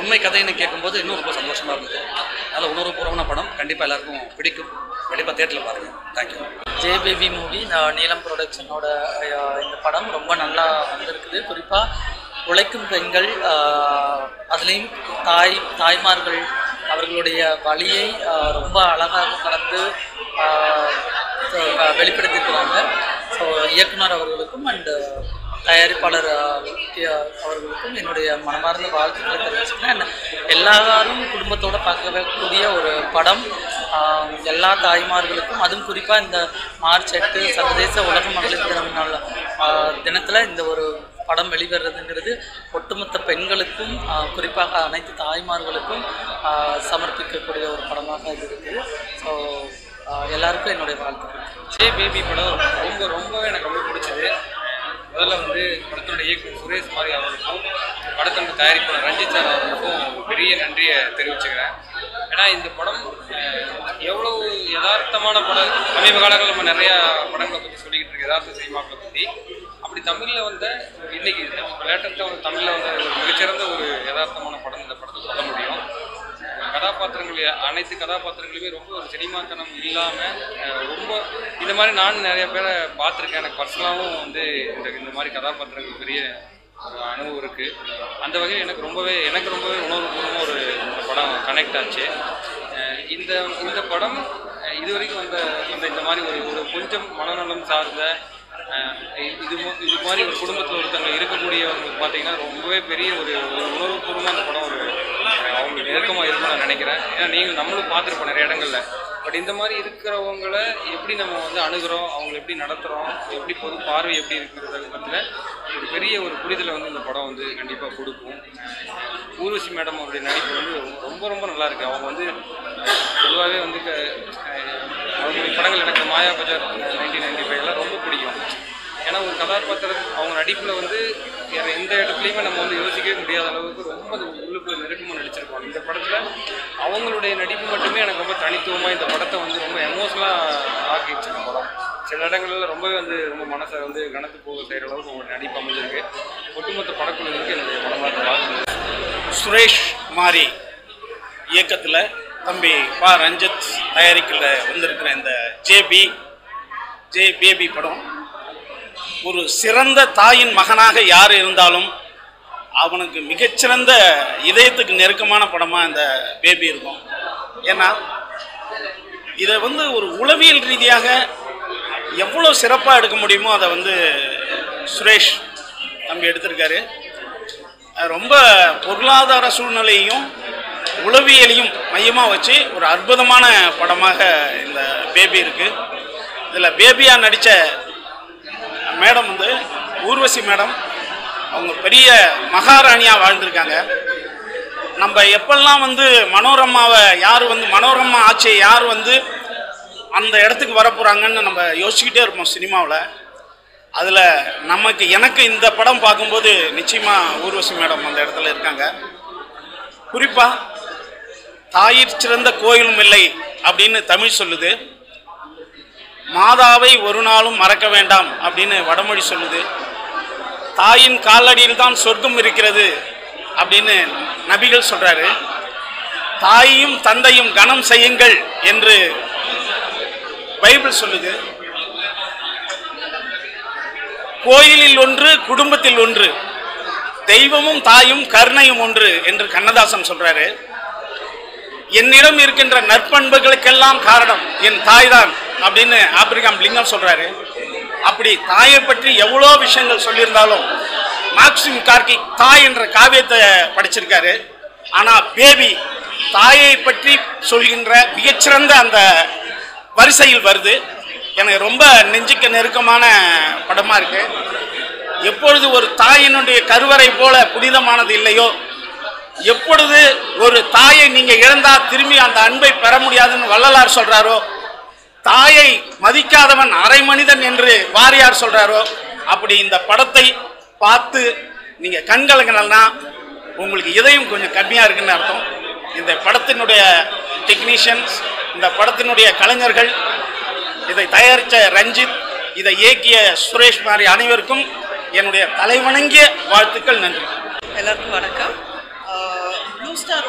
உண்மை கதைன்னு கேட்கும்போது இன்னும் ரொம்ப சந்தோஷமாக இருந்தது நல்ல உணர்வுபூர்வமான படம் கண்டிப்பாக எல்லாருக்கும் பிடிக்கும் கண்டிப்பாக தேட்டரில் பாருங்கள் தேங்க்யூ ஜே பேபி மூவி நீலம் ப்ரொடக்ஷனோட அஹ், இந்த படம் ரொம்ப நல்லா வந்திருக்குது குறிப்பாக உழைக்கும் பெண்கள் ஆஹ், அதுலேயும் தாய் தாய்மார்கள் அவர்களுடைய வழியை ஆஹ், ரொம்ப அழகாக கடந்து ஆஹ், so, அஹ், வெளிப்படுத்தியிருக்கிறாங்க ஸோ இயக்குனர் அவர்களுக்கும் அண்டு தயாரிப்பாளர் ஆஹ், டி- அவர்களுக்கும் என்னுடைய மனமார்ந்த வாழ்த்துக்களை தெரிவிச்சுக்கிறேன் And எல்லாரும் குடும்பத்தோடு பார்க்கக்கூடிய ஒரு படம் ஆஹ், எல்லா தாய்மார்களுக்கும் அதுவும் குறிப்பாக இந்த மார்ச் எட்டு சர்வதேச உலக மகளிர் தினம் நாள் ஆஹ், தினத்தில் இந்த ஒரு படம் வெளிவருதுங்கிறது ஒட்டுமொத்த பெண்களுக்கும் ஆஹ், குறிப்பாக அனைத்து தாய்மார்களுக்கும் ஆஹ், சமர்ப்பிக்கக்கூடிய ஒரு படமாக இது இருக்குது ஸோ எல்லாருக்கும் என்னுடைய வாழ்த்துக்கள் ஜே பேபி படம் ரொம்ப ரொம்பவே எனக்கு ரொம்ப பிடிச்சது முதல்ல வந்து படத்தோட இயக்குனர் சுரேஷ் மாரி அவர்களுக்கும் படத்தோட தயாரிப்பாளர் ரஞ்சித் சார் அவர்களுக்கும் பெரிய நன்றியை தெரிவிச்சுக்கிறேன் ஏன்னா இந்த படம் அஹ், எவ்வளவு யதார்த்தமான படம் சமீப காலங்களில் நம்ம நிறையா படங்களை பற்றி சொல்லிக்கிட்டு இருக்கு யதார்த்த சினிமாக்களை பற்றி அப்படி தமிழில் வந்த இன்னைக்கு லேட்டஸ்ட்டாக வந்து தமிழில் வந்த ஒரு மிகச்சிறந்த ஒரு யதார்த்தமான படம் இந்த படத்தை சொல்ல முடியும் கதாபாத்திரங்கள் யா- அனைத்து கதாபாத்திரங்களுமே ரொம்ப ஒரு சினிமாத்தனம் இல்லாமல் ரொம்ப இந்த மாதிரி நான் நிறைய பேரை பார்த்துருக்கேன் எனக்கு பர்சனலாகவும் வந்து இந்த இந்த மாதிரி கதாபாத்திரங்கள் பெரிய ஒரு அனுபவம் இருக்குது அந்த வகையில் எனக்கு ரொம்பவே எனக்கு ரொம்பவே உணர்வுபூர்வமாக ஒரு இந்த படம் கனெக்ட் ஆச்சு அஹ் இந்த இந்த படம் அஹ் இது வரைக்கும் வந்த வந்த இந்த மாதிரி ஒரு ஒரு கொஞ்சம் மனநலம் சார்ந்த அஹ் இது மோ- இது மாதிரி ஒரு குடும்பத்தில் ஒருத்தவங்க இருக்கக்கூடியவங்களுக்கு பார்த்தீங்கன்னா ரொம்பவே பெரிய ஒரு ஒரு உணர்வுபூர்வமாக அந்த படம் ஒரு அவங்களுக்கு நெருக்கமாக இருக்கும்னு நான் நினைக்கிறேன் ஏன்னா நீங்கள் நம்மளும் பார்த்துருப்போம் நிறைய இடங்கள்ல பட் இந்த மாதிரி இருக்கிறவங்கள எப்படி நம்ம வந்து அணுகிறோம் அவங்களை எப்படி நடத்துகிறோம் எப்படி பொது பார்வை எப்படி இருக்கிறது பற்றின ஒரு பெரிய ஒரு புரிதலை வந்து இந்த படம் வந்து கண்டிப்பாக கொடுக்கும் ஊர்வசி மேடம் அவருடைய நடிப்பு வந்து ரொம்ப ரொம்ப நல்லா இருக்கு அவங்க வந்து பொதுவாகவே வந்து க- அஹ் அவங்களுடைய படங்கள் எனக்கு மாயா பஜார் நைன்டீன் நைன்டி ஃபைவ்லாம் ரொம்ப பிடிக்கும் ஏன்னா ஒரு கதாபாத்திரம் அவங்க நடிப்பில் வந்து வேற எந்த இடத்துலையுமே நம்ம வந்து யோசிக்கவே முடியாத அளவுக்கு ரொம்ப அது உள்ளுக்குள்ள நெருக்கமாக நடிச்சிருப்பாங்க இந்த படத்தில் அவங்களுடைய நடிப்பு மட்டுமே எனக்கு ரொம்ப தனித்துவமாக இந்த படத்தை வந்து ரொம்ப எமோஷனலாக ஆக்கிடுச்சு இந்த படம் சில இடங்கள்ல ரொம்பவே வந்து ரொம்ப மனசை வந்து கனத்து போக செய்கிற அளவுக்கு அவங்க நடிப்பு அமைஞ்சிருக்கு ஒட்டுமொத்த படக்குழுவிற்கு என்னுடைய படமாக வாழ்த்து சுரேஷ் மாரி இயக்கத்தில் தம்பி பா ரஞ்சித் தயாரிக்கல வந்திருக்கிற இந்த ஜேபி ஜே பேபி படம் ஒரு சிறந்த தாயின் மகனாக யார் இருந்தாலும் அவனுக்கு மிகச்சிறந்த இதயத்துக்கு நெருக்கமான படமாக இந்த பேபி இருக்கும் ஏன்னா இதை வந்து ஒரு உளவியல் ரீதியாக எவ்வளோ சிறப்பாக எடுக்க முடியுமோ அதை வந்து சுரேஷ் தம்பி எடுத்திருக்காரு அஹ் ரொம்ப பொருளாதார சூழ்நிலையையும் உளவியலையும் மையமாக வச்சு ஒரு அற்புதமான படமாக இந்த பேபி இருக்குது இதில் பேபியாக நடித்த மேடம் வந்து ஊர்வசி மேடம் அவங்க பெரிய மகாராணியாக வாழ்ந்திருக்காங்க நம்ம எப்பெல்லாம் வந்து மனோரமாவை யார் வந்து மனோரமா ஆட்சியை யார் வந்து அந்த இடத்துக்கு வரப்போகிறாங்கன்னு நம்ம யோசிச்சுக்கிட்டே இருப்போம் சினிமாவில் அதில் நமக்கு எனக்கு இந்த படம் பார்க்கும்போது நிச்சயமாக ஊர்வசி மேடம் அந்த இடத்துல இருக்காங்க குறிப்பாக தாயிற் சிறந்த கோயிலும் இல்லை அப்படின்னு தமிழ் சொல்லுது மாதாவை ஒரு நாளும் மறக்க வேண்டாம் அப்படின்னு வடமொழி சொல்லுது தாயின் காலடியில் தான் சொர்க்கம் இருக்கிறது அப்படின்னு நபிகள் சொல்றாரு தாயையும் தந்தையும் கனம் செய்யுங்கள் என்று பைபிள் சொல்லுது கோயிலில் ஒன்று குடும்பத்தில் ஒன்று தெய்வமும் தாயும் கருணையும் ஒன்று என்று கண்ணதாசன் சொல்றாரு என்னிடம் இருக்கின்ற நற்பண்புகளுக்கெல்லாம் காரணம் என் தாய்தான் அப்படின்னு ஆப்பிரிக்காம் லிங்கம் சொல்றாரு அப்படி தாயை பற்றி எவ்வளோ விஷயங்கள் சொல்லியிருந்தாலும் மார்க்சிம் கார்கி தாய் என்ற காவியத்தை படிச்சிருக்காரு ஆனால் பேபி தாயை பற்றி சொல்கின்ற மிகச்சிறந்த அந்த வரிசையில் வருது எனக்கு ரொம்ப நெஞ்சுக்கு நெருக்கமான படமாக இருக்கு எப்பொழுது ஒரு தாயினுடைய கருவறை போல புனிதமானது இல்லையோ எப்பொழுது ஒரு தாயை நீங்க இழந்தா திரும்பி அந்த அன்பை பெற முடியாதுன்னு வள்ளலார் சொல்றாரோ தாயை மதிக்காதவன் அரை மனிதன் என்று வாரியார் சொல்றாரோ அப்படி இந்த படத்தை பார்த்து நீங்க கண்கலங்கினா உங்களுக்கு இதயம் கொஞ்சம் கம்மியா இருக்குன்னு அர்த்தம் இந்த படத்தினுடைய டெக்னீஷியன்ஸ் இந்த படத்தினுடைய கலைஞர்கள் இதை தயாரித்த ரஞ்சித் இதை இயக்கிய சுரேஷ் மாதிரி அனைவருக்கும் என்னுடைய தலைவணங்கிய வாழ்த்துக்கள் நன்றி எல்லாருக்கும் வணக்கம் ப்ளூ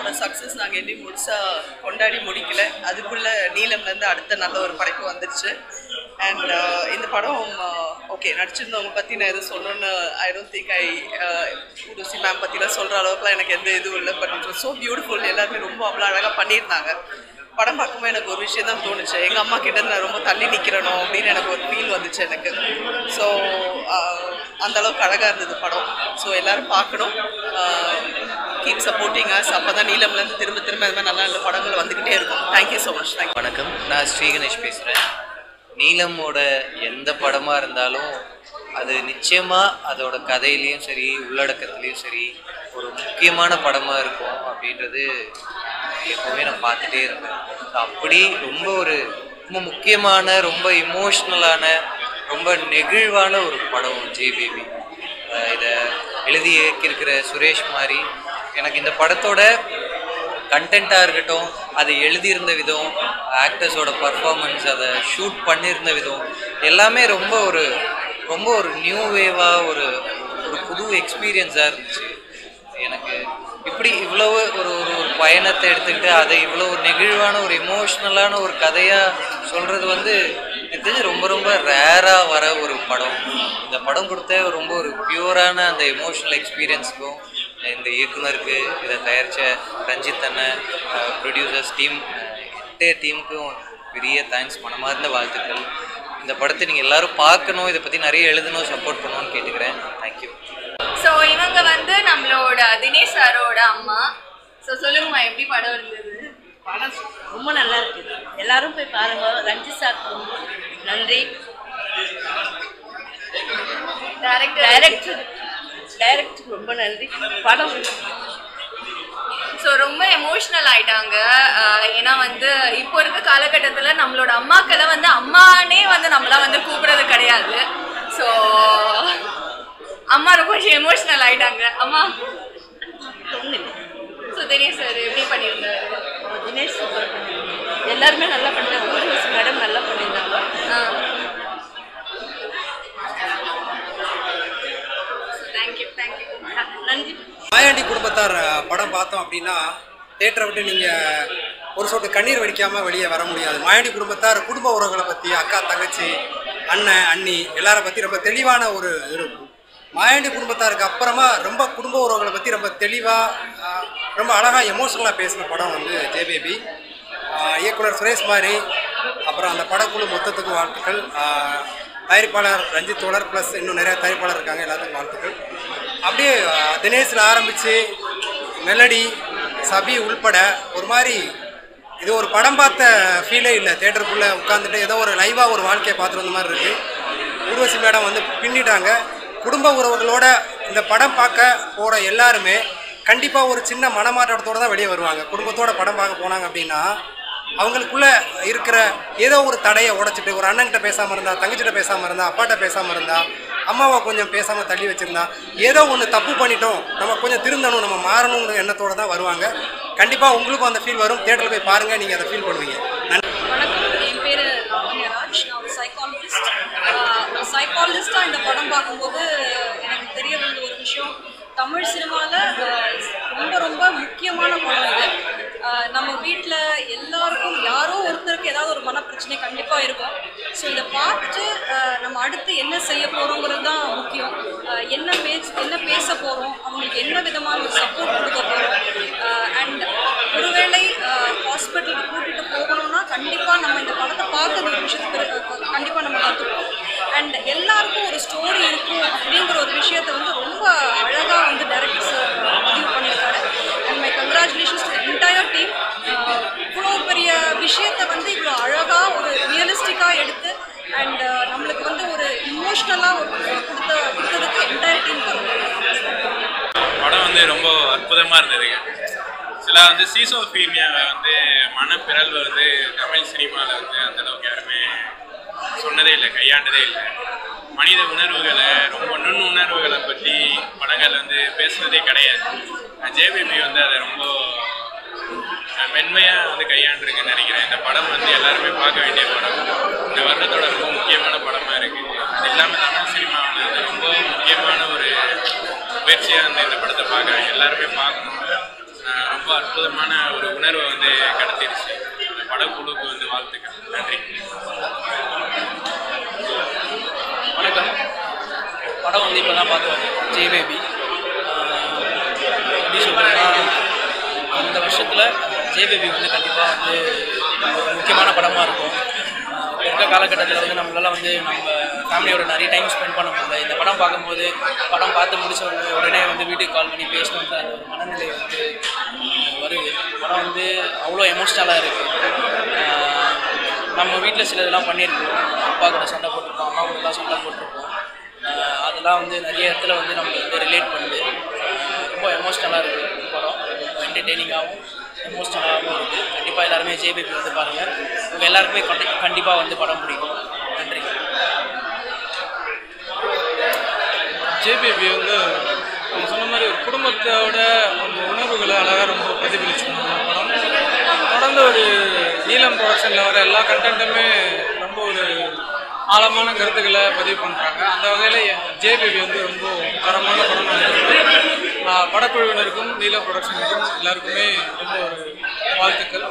படத்தோட சக்ஸஸ் நாங்கள் இன்னும் முழுசாக கொண்டாடி முடிக்கல அதுக்குள்ளே நீலம்லேருந்து அடுத்த நல்ல ஒரு படைப்பு வந்துருச்சு அண்ட் இந்த படம் ஓகே நடிச்சிருந்தவங்க பற்றி நான் எதுவும் சொல்லணும்னு ஐ டோன்ட் திங்க் ஐ ஊடுசி மேம் பற்றிலாம் சொல்கிற அளவுக்குலாம் எனக்கு எந்த இதுவும் இல்லை பட் இட் ஸோ பியூட்டிஃபுல் எல்லாருமே ரொம்ப அவ்வளோ அழகாக பண்ணியிருந்தாங்க படம் பார்க்கும்போது எனக்கு ஒரு விஷயம் தான் தோணுச்சு எங்கள் அம்மா கிட்ட இருந்து நான் ரொம்ப தள்ளி நிற்கிறனோ அப்படின்னு எனக்கு ஒரு ஃபீல் வந்துச்சு எனக்கு ஸோ அந்த அளவுக்கு அழகாக இருந்தது படம் ஸோ எல்லாரும் பார்க்கணும் கீப் சப்போர்ட்டிங் அஸ் அப்போ தான் நீலம்லேருந்து திரும்ப திரும்ப இது மாதிரி நல்ல நல்ல படங்கள் வந்துக்கிட்டே இருக்கும் தேங்க்யூ ஸோ மச் தேங்க்யூ வணக்கம் நான் ஸ்ரீ கணேஷ் பேசுகிறேன் நீலமோட எந்த படமாக இருந்தாலும் அது நிச்சயமாக அதோட கதையிலையும் சரி உள்ளடக்கத்துலேயும் சரி ஒரு முக்கியமான படமாக இருக்கும் அப்படின்றது எப்போவுமே நான் பார்த்துட்டே இருந்தேன் So அப்படி ரொம்ப ஒரு ரொம்ப முக்கியமான ரொம்ப இமோஷ்னலான ரொம்ப நெகிழ்வான ஒரு படம் ஜே பேபி இதை எழுதி இயக்கியிருக்கிற சுரேஷ் மாதிரி எனக்கு இந்த படத்தோட கண்டென்ட்டாக இருக்கட்டும் அதை எழுதியிருந்த விதம் ஆக்டர்ஸோட பர்ஃபார்மன்ஸ் அதை ஷூட் பண்ணியிருந்த விதம் எல்லாமே ரொம்ப ஒரு ரொம்ப ஒரு நியூ வேவாக ஒரு ஒரு புது எக்ஸ்பீரியன்ஸாக இருந்துச்சு எனக்கு இப்படி இவ்வளவு ஒரு ஒரு ஒரு பயணத்தை எடுத்துக்கிட்டு அதை இவ்வளோ ஒரு நெகிழ்வான ஒரு எமோஷ்னலான ஒரு கதையாக சொல்கிறது வந்து எனக்கு தெரிஞ்சு ரொம்ப ரொம்ப ரேராக வர ஒரு படம் இந்த படம் கொடுத்த ரொம்ப ஒரு பியூரான அந்த எமோஷ்னல் எக்ஸ்பீரியன்ஸுக்கும் இந்த இயக்குனருக்கு இதை தயாரித்த ரஞ்சித் அண்ணன் ப்ரொடியூசர்ஸ் டீம் என்டையர் டீமுக்கும் பெரிய தேங்க்ஸ் மனமார்ந்த வாழ்த்துக்கள் இந்த படத்தை நீங்கள் எல்லாரும் பார்க்கணும் இதை பற்றி நிறைய எழுதணும் சப்போர்ட் பண்ணணும்னு கேட்டுக்கிறேன் தேங்க்யூ ஸோ இவங்க வந்து நம்மளோட தினேஷ் சாரோட அம்மா ஸோ சொல்லுங்கம்மா எப்படி படம் இருந்தது படம் ரொம்ப நல்லா இருக்கு எல்லாரும் போய் பாருங்க ரஞ்சித் சார் நன்றி டேரக்டர் டைரக்டர் டைரக்டர் ரொம்ப நன்றி படம் ஸோ ரொம்ப எமோஷ்னல் ஆயிட்டாங்க ஆஹ் ஏன்னா வந்து இப்போ இருக்க காலகட்டத்தில் நம்மளோட அம்மாக்களை வந்து அம்மானே வந்து நம்மளாம் வந்து கூப்பிடுறது கிடையாது ஸோ அம்மா ரொம்ப எமோஷ்னல் ஆயிட்டாங்க அம்மா ஸோ தினேஷ் சார் எப்படி பண்ணியிருந்தாரு தினேஷ் சூப்பர் எல்லாருமே நல்லா பண்ணிட்டாங்க ஊர்வசி மேடம் நல்லா பண்ணியிருந்தாங்க தேங்க்யூ தேங்க்யூ நன்றி மாயாண்டி குடும்பத்தார் அஹ், படம் பார்த்தோம் அப்படின்னா தேட்டரை விட்டு நீங்கள் ஒரு சொட்டு கண்ணீர் வடிக்காமல் வெளியே வர முடியாது மாயாண்டி குடும்பத்தார் குடும்ப உறவுகளை பற்றி அக்கா தங்கச்சி அண்ணன் அண்ணி எல்லாரை பற்றி ரொம்ப தெளிவான ஒரு இது இருக்கும் மாயாண்டி குடும்பத்தாருக்கு அப்புறமா ரொம்ப குடும்ப உறவுகளை பற்றி ரொம்ப தெளிவாக ரொம்ப அழகாக எமோஷனலாக பேசின படம் வந்து ஜேபேபி இயக்குனர் சுரேஷ் மாதிரி அப்புறம் அந்த படக்குழு மொத்தத்துக்கு வாழ்த்துக்கள் ஆஹ், தயாரிப்பாளர் ரஞ்சித் தோழர் ப்ளஸ் இன்னும் நிறைய தயாரிப்பாளர் இருக்காங்க எல்லாத்துக்கும் வாழ்த்துக்கள் அப்படியே ஆஹ், தினேஷ்ல ஆரம்பித்து மெலடி சபி உள்பட ஒரு மாதிரி இது ஒரு படம் பார்த்த ஃபீலே இல்லை தேட்டருக்குள்ளே உட்காந்துட்டு ஏதோ ஒரு லைவாக ஒரு வாழ்க்கையை பார்த்துட்டு வந்த மாதிரி இருக்குது ஊர்வசி மேடம் வந்து பின்னிட்டாங்க குடும்ப உறவுகளோட இந்த படம் பார்க்க போகிற எல்லாருமே கண்டிப்பாக ஒரு சின்ன மனமாற்றத்தோடு தான் வெளியே வருவாங்க குடும்பத்தோட படம் பார்க்க போனாங்க அப்படின்னா அவங்களுக்குள்ள இருக்கிற ஏதோ ஒரு தடையை உடைச்சிட்டு ஒரு அண்ணன்கிட்ட பேசாமல் இருந்தா தங்கச்சிட்ட பேசாமல் இருந்தா அப்பாட்ட பேசாமல் இருந்தா அம்மாவை கொஞ்சம் பேசாமல் தள்ளி வச்சிருந்தா ஏதோ ஒன்று தப்பு பண்ணிட்டோம் நம்ம கொஞ்சம் திருந்தணும் நம்ம மாறணுங்கிற எண்ணத்தோட தான் வருவாங்க கண்டிப்பாக உங்களுக்கும் அந்த ஃபீல் வரும் தேட்டரில் போய் பாருங்கள் நீங்கள் அதை ஃபீல் பண்ணுவீங்க நன்றி வணக்கம் என் பேர் லாவண்யராஜ் நான் ஒரு சைக்காலஜிஸ்ட் சைக்காலஜிஸ்டாக இந்த படம் பார்க்கும்போது எனக்கு தெரிய வந்த ஒரு விஷயம் தமிழ் சினிமாவில் ரொம்ப ரொம்ப முக்கியமான படம் இது ஆஹ் நம்ம வீட்டில் எல்லாருக்கும் யாரோ ஒருத்தருக்கு ஏதாவது ஒரு மனப்பிரச்சனை கண்டிப்பாக இருக்கும் ஸோ இதை பார்த்துட்டு ஆஹ் நம்ம அடுத்து என்ன செய்ய போகிறோங்கிறது தான் முக்கியம் ஆஹ் என்ன பேச என்ன பேச போகிறோம் அவங்களுக்கு என்ன விதமான ஒரு சப்போர்ட் கொடுக்க போகிறோம் அண்ட் ஒருவேளை ஹாஸ்பிட்டலுக்கு கூட்டிகிட்டு போகணும்னா கண்டிப்பாக நம்ம இந்த படத்தை பார்த்து ஒரு விஷயத்துக்கு கண்டிப்பாக நம்ம கற்றுப்போம் அண்ட் எல்லாருக்கும் ஒரு ஸ்டோரி இருக்கும் அப்படிங்கிற ஒரு விஷயத்தை வந்து ரொம்ப அழகாக வந்து டைரக்டர் சார் பதிவு பண்ணியிருக்காரு and my congratulations to entire team இவ்வளோ பெரிய விஷயத்தை வந்து இவ்வளோ அழகாக ஒரு ரியலிஸ்டிக்காக எடுத்து அண்ட் நம்மளுக்கு வந்து ஒரு இமோஷ்னலாக கொடுத்த கொடுத்ததுக்கு என்டையர் டீமுக்கு ரொம்ப படம் வந்து ரொம்ப அற்புதமாக இருந்ததுங்க சில வந்து சீசோஃபீமியாவை வந்து மனப்பிறழ்வை வந்து தமிழ் சினிமாவில் வந்து அந்த அளவுக்கு யாருமே சொன்னதே இல்லை கையாண்டதே இல்லை மனித உணர்வுகளை ரொம்ப நுண் உணர்வுகளை பற்றி படங்கள் வந்து பேசுனதே கிடையாது ஜேபிபி வந்து அதை ரொம்ப மென்மையாக வந்து கையாண்டுருக்குன்னு நினைக்கிறேன் இந்த படம் வந்து எல்லாருமே பார்க்க வேண்டிய படம் இந்த வருடத்தோட ரொம்ப முக்கியமான படமாக இருக்குது அது இல்லாமல் தமிழ் சினிமாவில் வந்து ரொம்ப முக்கியமான ஒரு முயற்சியாக வந்து இந்த படத்தை பார்க்குறேன் எல்லாருமே பார்க்கணும் ஆஹ் ரொம்ப அற்புதமான ஒரு உணர்வை வந்து கடத்திடுச்சு அந்த படக்குழுவுக்கு வந்து வாழ்த்துக்கள் நன்றி வணக்கம் படம் வந்து இப்போ தான் பார்த்தோம் ஜே பேபி எப்படி சொல்கிறேன்னா இந்த வருஷத்தில் ஜே பேபி வந்து கண்டிப்பாக வந்து ஒரு முக்கியமான படமாக இருக்கும் ஆஹ் இப்ப இருக்க காலகட்டத்தில் வந்து நம்மளால வந்து நம்ம ஃபேமிலியோட நிறைய டைம் ஸ்பெண்ட் பண்ண முடியல இந்த படம் பார்க்கும்போது படம் பார்த்து முடிச்ச உடனே உடனே வந்து வீட்டுக்கு கால் பண்ணி பேசணுன்ற அந்த ஒரு மனநிலை வந்து வருது படம் வந்து அவ்வளோ எமோஷ்னலாக இருக்குது நம்ம வீட்டில் சில இதெல்லாம் பண்ணியிருக்கோம் அப்பா கூட சண்டை போட்டிருப்போம் அம்மா கூடலாம் சண்டை போட்டிருப்போம் ஆஹ் அதெல்லாம் வந்து நிறைய இடத்துல வந்து நம்மளுக்கு வந்து ரிலேட் பண்ணுது ஆஹ் ரொம்ப எமோஷ்னலாக இருக்குது படம் என்டர்டெய்னிங்காகவும் எமோஷ்னலாகவும் இருக்குது கண்டிப்பாக எல்லாருமே ஜேபிபி வந்து பாருங்கள் உங்கள் எல்லாருக்குமே கண்டி கண்டிப்பாக வந்து படம் பிடிக்கும் நன்றி ஜேபிபி வந்து அவங்க சொன்ன மாதிரி ஒரு குடும்பத்தோட அந்த உணர்வுகளை அழகாக ரொம்ப பிரதிபலிச்சிருந்தாங்க படம் தொடர்ந்து ஒரு நீலம் ப்ரொடக்ஷனில் வர எல்லா கண்டென்ட்டுமே ரொம்ப ஒரு ஆழமான கருத்துக்களை பதிவு பண்ணுறாங்க அந்த வகையில் ஜேபிபி வந்து ரொம்ப தரமான படம் படக்குழுவினருக்கும் நீலம் ப்ரொடக்ஷனுக்கும் எல்லாருக்குமே ரொம்ப ஒரு வாழ்த்துக்கள்